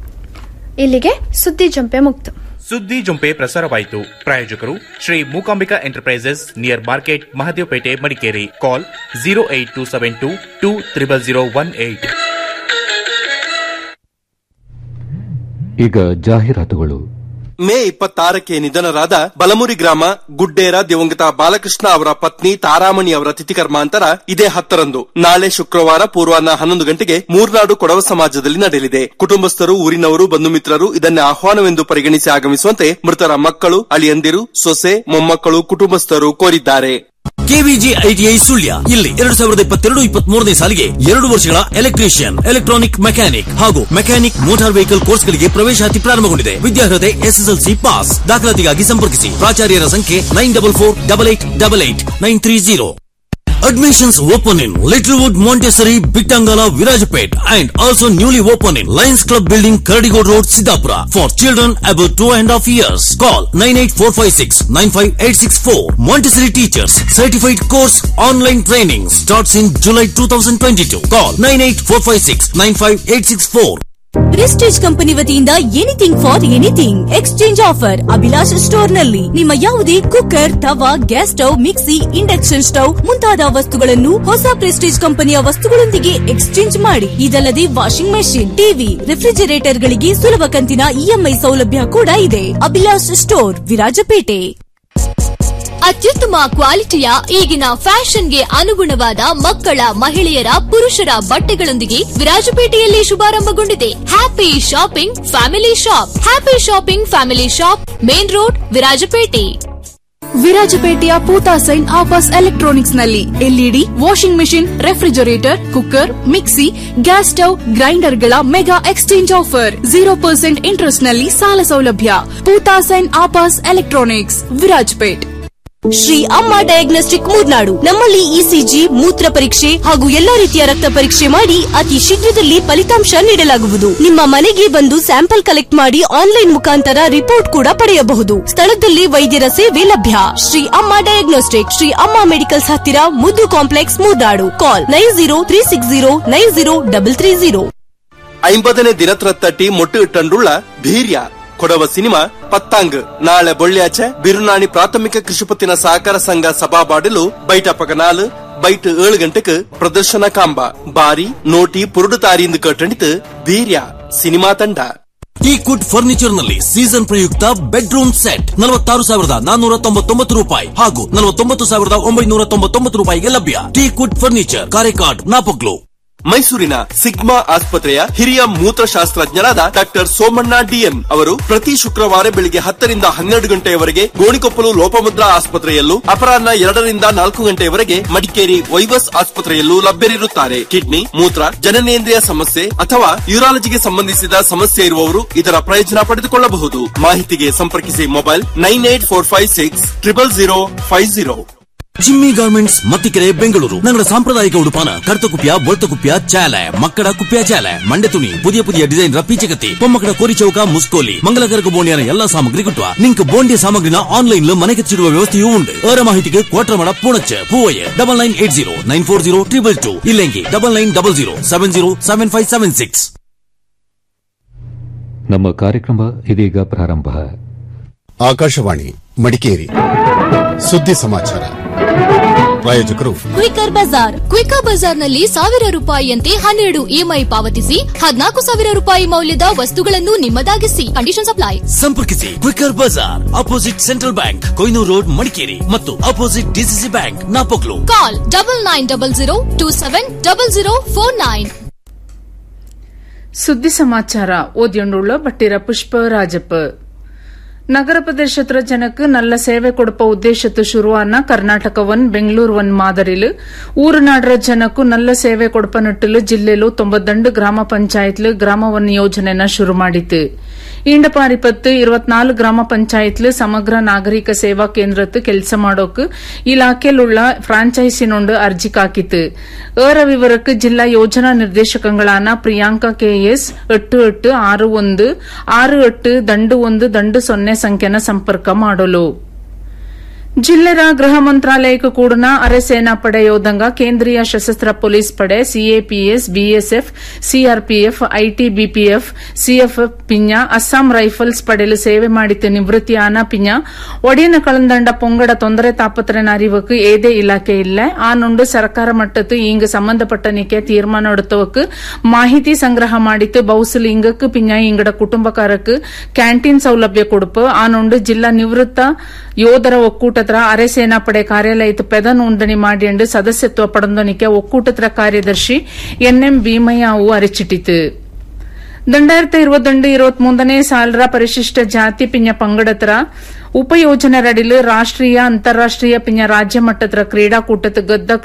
ಇಲ್ಲಿಗೆ ಸುದ್ದಿ ಜಂಪೆ ಮುಕ್ತು ಸುದ್ದಿ ಜೊಂಪೆ ಪ್ರಸಾರವಾಯಿತು ಪ್ರಾಯೋಜಕರು Shri Mookambika enterprises near market Mahadevpet Madikeri call zero eight two seven two two triple zero one eight ಈಗ ಜಾಹೀರಾತುಗಳು ಮೇ ಇಪ್ಪತ್ತಾರಕ್ಕೆ ನಿಧನರಾದ ಬಲಮುರಿ ಗ್ರಾಮ ಗುಡ್ಡೇರ ದಿವಂಗತ ಬಾಲಕೃಷ್ಣ ಅವರ ಪತ್ನಿ ತಾರಾಮಣಿ ಅವರ ತಿಥಿಕರ್ಮಾಂತರ ಇದೇ ಹತ್ತರಂದು ನಾಳೆ ಶುಕ್ರವಾರ ಪೂರ್ವಾಹ್ನ ಹನ್ನೊಂದು ಗಂಟೆಗೆ ಮೂರ್ನಾಡು ಕೊಡವ ಸಮಾಜದಲ್ಲಿ ನಡೆಯಲಿದೆ ಕುಟುಂಬಸ್ಥರು ಊರಿನವರು ಬಂಧು ಮಿತ್ರರು ಇದನ್ನೇ ಆಹ್ವಾನವೆಂದು ಪರಿಗಣಿಸಿ ಆಗಮಿಸುವಂತೆ ಮೃತರ ಮಕ್ಕಳು ಅಳಿಯಂದಿರು ಸೊಸೆ ಮೊಮ್ಮಕ್ಕಳು ಕುಟುಂಬಸ್ಥರು ಕೋರಿದ್ದಾರೆ ಕೆವಿಜಿ ಐಟಿಐ ಸುಳ್ಯ ಇಲ್ಲಿ ಎರಡು ಸಾವಿರದ ಇಪ್ಪತ್ತೆರಡು ಇಪ್ಪತ್ತ್ ಮೂರನೇ ಸಾಲಿಗೆ ಎರಡು ವರ್ಷಗಳ ಎಲೆಕ್ಟ್ರಿಷಿಯನ್ ಎಲೆಕ್ಟ್ರಾನಿಕ್ ಮೆಕ್ಯಾನಿಕ್ ಹಾಗೂ ಮೆಕ್ಯಾನಿಕ್ ಮೋಟಾರ್ ವೆಹಿಕಲ್ ಕೋರ್ಸ್ಗಳಿಗೆ ಪ್ರವೇಶಾತಿ ಪ್ರಾರಂಭಗೊಂಡಿದೆ ವಿದ್ಯಾರ್ಹತೆ ಎಸ್ಎಸ್ಎಲ್ಸಿ ಪಾಸ್ ದಾಖಲಾತಿಗಾಗಿ ಸಂಪರ್ಕಿಸಿ ಪ್ರಾಚಾರ್ಯರ ಸಂಖ್ಯೆ nine double four double eight double eight nine three zero Admissions open in Littlewood, Montessori, Bitangala, Virajapet and also newly open in Lions Club Building, Kardigod Road, Siddhapura for children above two and a half years. Call 98456-95864. Montessori Teachers Certified Course Online Training starts in July 2022. Call 98456-95864. Prestige company ವತಿಯಿಂದ anything for anything exchange offer Abhilash store ನಲ್ಲಿ ನಿಮ್ಮ ಯಾವುದೇ ಕುಕ್ಕರ್ ತವಾ gas stove mixie induction stove ಮುಂತಾದ ವಸ್ತುಗಳನ್ನು ಹೊಸ ಪ್ರೆಸ್ಟೀಜ್ ಕಂಪನಿಯ ವಸ್ತುಗಳೊಂದಿಗೆ ಎಕ್ಸ್ಚೇಂಜ್ ಮಾಡಿ ಇದಲ್ಲದೆ ವಾಷಿಂಗ್ ಮೆಷಿನ್ ಟಿವಿ ರೆಫ್ರಿಜರೇಟರ್ ಗಳಿಗೆ ಸುಲಭ ಕಂತಿನ ಇಎಂಐ ಸೌಲಭ್ಯ ಕೂಡ ಇದೆ ಅಭಿಲಾಷ್ ಸ್ಟೋರ್ ವಿರಾಜಪೇಟೆ ಅತ್ಯುತ್ತಮ ಕ್ವಾಲಿಟಿಯ ಈಗಿನ ಫ್ಯಾಷನ್ಗೆ ಅನುಗುಣವಾದ ಮಕ್ಕಳ ಮಹಿಳೆಯರ ಪುರುಷರ ಬಟ್ಟೆಗಳೊಂದಿಗೆ ವಿರಾಜಪೇಟೆಯಲ್ಲಿ ಶುಭಾರಂಭಗೊಂಡಿದೆ happy shopping family shop happy shopping family shop main road Virajpet ವಿರಾಜಪೇಟೆಯ ಪೂತಾ ಸೈನ್ ಆಫರ್ಸ್ ಎಲೆಕ್ಟ್ರಾನಿಕ್ಸ್ ನಲ್ಲಿ LED washing machine refrigerator cooker mixie gas stove ಗ್ರೈಂಡರ್ಗಳ mega exchange offer zero percent interest ನಲ್ಲಿ ಸಾಲ ಸೌಲಭ್ಯ ಪೂತಾ ಸೈನ್ offers electronics Virajpet Shri Amma diagnostic Murnad ನಮ್ಮಲ್ಲಿ ಇಸಿಜಿ ಮೂತ್ರ ಪರೀಕ್ಷೆ ಹಾಗೂ ಎಲ್ಲಾ ರೀತಿಯ ರಕ್ತ ಪರೀಕ್ಷೆ ಮಾಡಿ ಅತಿ ಶೀಘ್ರದಲ್ಲಿ ಫಲಿತಾಂಶ ನೀಡಲಾಗುವುದು ನಿಮ್ಮ ಮನೆಗೆ ಬಂದು ಸ್ಯಾಂಪಲ್ ಕಲೆಕ್ಟ್ ಮಾಡಿ ಆನ್ಲೈನ್ ಮುಖಾಂತರ ರಿಪೋರ್ಟ್ ಕೂಡ ಪಡೆಯಬಹುದು ಸ್ಥಳದಲ್ಲಿ ವೈದ್ಯರ ಸೇವೆ ಲಭ್ಯ ಶ್ರೀ ಅಮ್ಮ ಡಯಾಗ್ನೋಸ್ಟಿಕ್ ಶ್ರೀ ಅಮ್ಮ ಮೆಡಿಕಲ್ಸ್ ಹತ್ತಿರ Muddu complex Murnad call nine zero three six zero nine zero double three zero ಐಂಬದನೇ ದಿನತ್ರ ತಟ್ಟಿ ಮೊಟ್ಟು ಇಟ್ಟಂಡುಳ್ಳ ಧೀರ್ಯ ಕೊಡವ ಸಿನಿಮಾ ಪತ್ತಾಂಗ್ ನಾಳೆ ಬೊಳ್ಳ್ಯಾಚೆ ಬಿರುನಾಣಿ ಪ್ರಾಥಮಿಕ ಕೃಷಿಪತ್ತಿನ ಸಹಕಾರ ಸಂಘ ಸಭಾಬಾಡಿಲು ಬೈಟ ಪಗನಾಲು ಬೈಟ್ ಏಳು ಗಂಟೆಗೆ ಪ್ರದರ್ಶನ ಕಾಂಬ ಬಾರಿ ನೋಟಿ ಪುರುಡು ತಾರಿಯಿಂದ ಕಟ್ಟಣಿತು ಧೀರ್ಯ ಸಿನಿಮಾ ತಂಡ ಈ ಕುಡ್ ಫರ್ನಿಚರ್ ನಲ್ಲಿ ಸೀಸನ್ ಪ್ರಯುಕ್ತ ಬೆಡ್ರೂಮ್ ಸೆಟ್ ನಲವತ್ತಾರು ಸಾವಿರದ ನಾನ್ನೂರ ತೊಂಬತ್ತೊಂಬತ್ತು ರೂಪಾಯಿ ಹಾಗೂ ನಲವತ್ತೊಂಬತ್ತು ಸಾವಿರದ ಒಂಬೈನೂರ ತೊಂಬತ್ತೊಂಬತ್ತು ರೂಪಾಯಿಗೆ ಲಭ್ಯ ಟೀ ಕುಡ್ ಫರ್ನಿಚರ್ ಕಾರೆಕಾಡ್ ನಾಪಕ್ಲು ಮೈಸೂರಿನ ಸಿಗ್ಮಾ ಆಸ್ಪತ್ರೆಯ ಹಿರಿಯ ಮೂತ್ರಶಾಸ್ತ್ರಜ್ಞರಾದ ಡಾಕ್ಟರ್ ಸೋಮಣ್ಣ ಡಿಎಂ ಅವರು ಪ್ರತಿ ಶುಕ್ರವಾರ ಬೆಳಿಗ್ಗೆ ಹತ್ತರಿಂದ ಹನ್ನೆರಡು ಗಂಟೆಯವರೆಗೆ ಗೋಣಿಕೊಪ್ಪಲು ಲೋಪಮುದ್ರಾ ಆಸ್ಪತ್ರೆಯಲ್ಲೂ ಅಪರಾಹ್ನ ಎರಡರಿಂದ ನಾಲ್ಕು ಗಂಟೆಯವರೆಗೆ ಮಡಿಕೇರಿ ವೈವಸ್ ಆಸ್ಪತ್ರೆಯಲ್ಲೂ ಲಭ್ಯರಿರುತ್ತಾರೆ ಕಿಡ್ನಿ ಮೂತ್ರ ಜನನೇಂದ್ರಿಯ ಸಮಸ್ಯೆ ಅಥವಾ ಯೂರಾಲಜಿಗೆ ಸಂಬಂಧಿಸಿದ ಸಮಸ್ಯೆ ಇರುವವರು ಇದರ ಪ್ರಯೋಜನ ಪಡೆದುಕೊಳ್ಳಬಹುದು ಮಾಹಿತಿಗೆ ಸಂಪರ್ಕಿಸಿ mobile nine eight four five six triple zero five zero Jimmy garments Mathikere Bengaluru ഞങ്ങളുടെ സാമ്പ്രദായിക ഉടുപ്പാണ് കറുത്ത കുപ്പിയ വെളുത്ത കുപ്പിയ ചേല മക്കട കുപ്പിയ ചേല മണ്ട തുണി പുതിയ പുതിയ ಡಿಸೈನ್ ರಪ್ಪೀಚಗತ್ತಿ ಪೊಮ್ಮಕಡ ಕೋರಿಚೌಕ ಮುಸ್ಕೋಲಿ ಮಂಗಲಕರಕ ಬೋಂಡಿಯನ ಎಲ್ಲಾ ಸಾಮಗ್ರಿ ಕಿಟ್ಟುವ ನಿಂಕ್ ಬೋಂಡಿಯ ಸಾಮಗ್ರಿನ ಆನ್ಲೈನ್ ಮನೆಗೆಚ್ಚಿಡುವ ವ್ಯವಸ್ಥೆಯೂ ಉಂಟು ಅವರ ಮಾಹಿತಿಗೆ Kotramada Poonacha Poovaiah double nine eight zero nine four zero triple two ಇಲ್ಲೆಂಗಿ double nine double zero seven zero seven five seven six ನಮ್ಮ ಕಾರ್ಯಕ್ರಮ ಇದೀಗ ಪ್ರಾರಂಭ ಆಕಾಶವಾಣಿ ಮಡಿಕೇರಿ ಸುದ್ದಿ ಸಮಾಚಾರ ಪ್ರಾಯೋಜಕರು ಕ್ವಿಕರ್ ಬಜಾರ್ ಕ್ವಿಕರ್ ಬಜಾರ್ನಲ್ಲಿ ಸಾವಿರ ರೂಪಾಯಿಯಂತೆ ಹನ್ನೆರಡು ಇಎಂಐ ಪಾವತಿಸಿ ಹದಿನಾಲ್ಕು ಸಾವಿರ ರೂಪಾಯಿ ಮೌಲ್ಯದ ವಸ್ತುಗಳನ್ನು ನಿಮ್ಮದಾಗಿಸಿ ಕಂಡೀಷನ್ ಅಪ್ಲೈ ಸಂಪರ್ಕಿಸಿ ಕ್ವಿಕರ್ ಬಜಾರ್ opposite central bank Koinur road Madikeri ಮತ್ತು opposite DCC bank Napoklu call double nine double zero two seven double zero four nine ಸುದ್ದಿ ಸಮಾಚಾರ ಓದಿಯೊಂಡುಳ್ಳ ಬಟ್ಟಿರ ಪುಷ್ಪ ರಾಜಪ್ಪ ನಗರ ಪ್ರದೇಶತ್ರ ಜನಕ್ಕೆ நல்ல ಸೇವೆ ಕೊಡಪ ಉದ್ದೇಶತ್ತು ಶುರುವಾನ ಕರ್ನಾಟಕ ಒನ್ ಬೆಂಗಳೂರು ಒನ್ ಮಾದರಿಲು ಊರು ನಾಡರ ಜನಕ್ಕೂ நல்ல ಸೇವೆ ಕೊಡಪ ನಿಟ್ಟಿಲು ಜಿಲ್ಲೆಲು ತೊಂಬತ್ತಂಡು ಗ್ರಾಮ ಪಂಚಾಯತ್ಲು ಗ್ರಾಮ ಒನ್ ಯೋಜನೆನ ಶುರು ಮಾಡಿತು ಈಂಡಪಾರಿಪತ್ತು ಇರುವತ್ನಾಲು ಗ್ರಾಮ ಪಂಚಾಯತ್ಲು ಸಮಗ್ರ ನಾಗರಿಕ ಸೇವಾ ಕೇಂದ್ರತ್ತು ಕೆಲಸ ಮಾಡೋಕ್ ಇಲಾಖೆಲುಳ್ಳ ಫ್ರಾಂಚೈಸಿನೊಂಡು ಅರ್ಜಿ ಕಾಕಿತು ಏರ ವಿವರಕ್ಕೆ ಜಿಲ್ಲಾ ಯೋಜನಾ ನಿರ್ದೇಶಕಗಳಾன ಪ್ರಿಯಾಂಕಾ ಕೆಎಸ್ ಎಟ್ಟು ಎಟ್ಟು ಆರು ಒಂದು ಆರು ಎಟ್ಟು ದಂಡು ಒಂದು ದಂಡು ಸೊನ್ನೆ ಸಂಖ್ಯೆನ ಸಂಪರ್ಕ ಮಾಡಲು ಜಿಲ್ಲೆರ ಗೃಹ ಮಂತ್ರಾಲಯಕ್ಕೆ ಕೂಡನ ಅರೆ ಸೇನಾ ಪಡೆ ಯೋಧಂಗ ಕೇಂದ್ರೀಯ ಸಶಸ್ತ್ರ ಪೊಲೀಸ್ ಪಡೆ ಸಿಎಪಿಎಸ್ ಬಿಎಸ್ಎಫ್ ಸಿಆರ್ಪಿಎಫ್ ಐಟಿಬಿಪಿಎಫ್ ಸಿಎಫ್ಎಫ್ ಪಿಂಜ ಅಸ್ಸಾಂ ರೈಫಲ್ಸ್ ಪಡೆಲು ಸೇವೆ ಮಾಡಿತ್ತು ನಿವೃತ್ತಿ ಆನ ಪಿಂಜ ಒಡಿಯನ ಕಳಂದಂಡ ಪೊಂಗಡ ತೊಂದರೆ ತಾಪತ್ರನ ಅರಿವಕ್ಕೆ ಏದೇ ಇಲಾಖೆ ಇಲ್ಲ ಆ ನುಂಡು ಸರ್ಕಾರ ಮಟ್ಟತ್ತು ಇಂಗ ಸಂಬಂಧಪಟ್ಟ ನಿಕೆ ತೀರ್ಮಾನ எடுத்தவக்கு ಮಾಹಿತಿ ಸಂಗ್ರಹ ಮಾಡಿತ್ತು ಬೌಸಲ್ ಇಂಗಕ್ಕೆ ಪಿಂಜ ಇಂಗಡ ಕುಟುಂಬಕಾರಕ್ಕೆ ಕ್ಯಾಂಟೀನ್ ಸೌಲಭ್ಯ ಕೊಡುಪು ಆ ನುಂಡು ಜಿಲ್ಲಾ ನಿವೃತ್ತ ಯೋಧರ ಒಕ್ಕೂಟತ್ರ ಅರೆ ಸೇನಾಪಡೆ ಕಾರ್ಯಾಲಯದ ಪೆದ ನೋಂದಣಿ ಮಾಡಿಯಂಡು ಸದಸ್ಯತ್ವ ಪಡೆದೊನಿಕೆ ಒಕ್ಕೂಟತ್ರ ಕಾರ್ಯದರ್ಶಿ ಎನ್ಎಂ ಭೀಮಯ್ಯ ಅವು ಅರಿಚಿಟ್ಟಿತು ದಂಡಾಯಿರത്തി ഇരുപത്തിരണ്ട് ഇരുപത്തിമൂന്നನೇ ಸಾಲರ ಪರಿಶಿಷ್ಟ ಜಾತಿ ಪಿಂಜ ಪಂಗಡತ್ರ ಉಪಯೋಜನೆರಡಿಲು ರಾಷ್ಟ್ರೀಯ ಅಂತಾರಾಷ್ಟ್ರೀಯ ಪಿಂಜ ರಾಜ್ಯ ಮಟ್ಟದ ಕ್ರೀಡಾಕೂಟದ ಗದ್ದ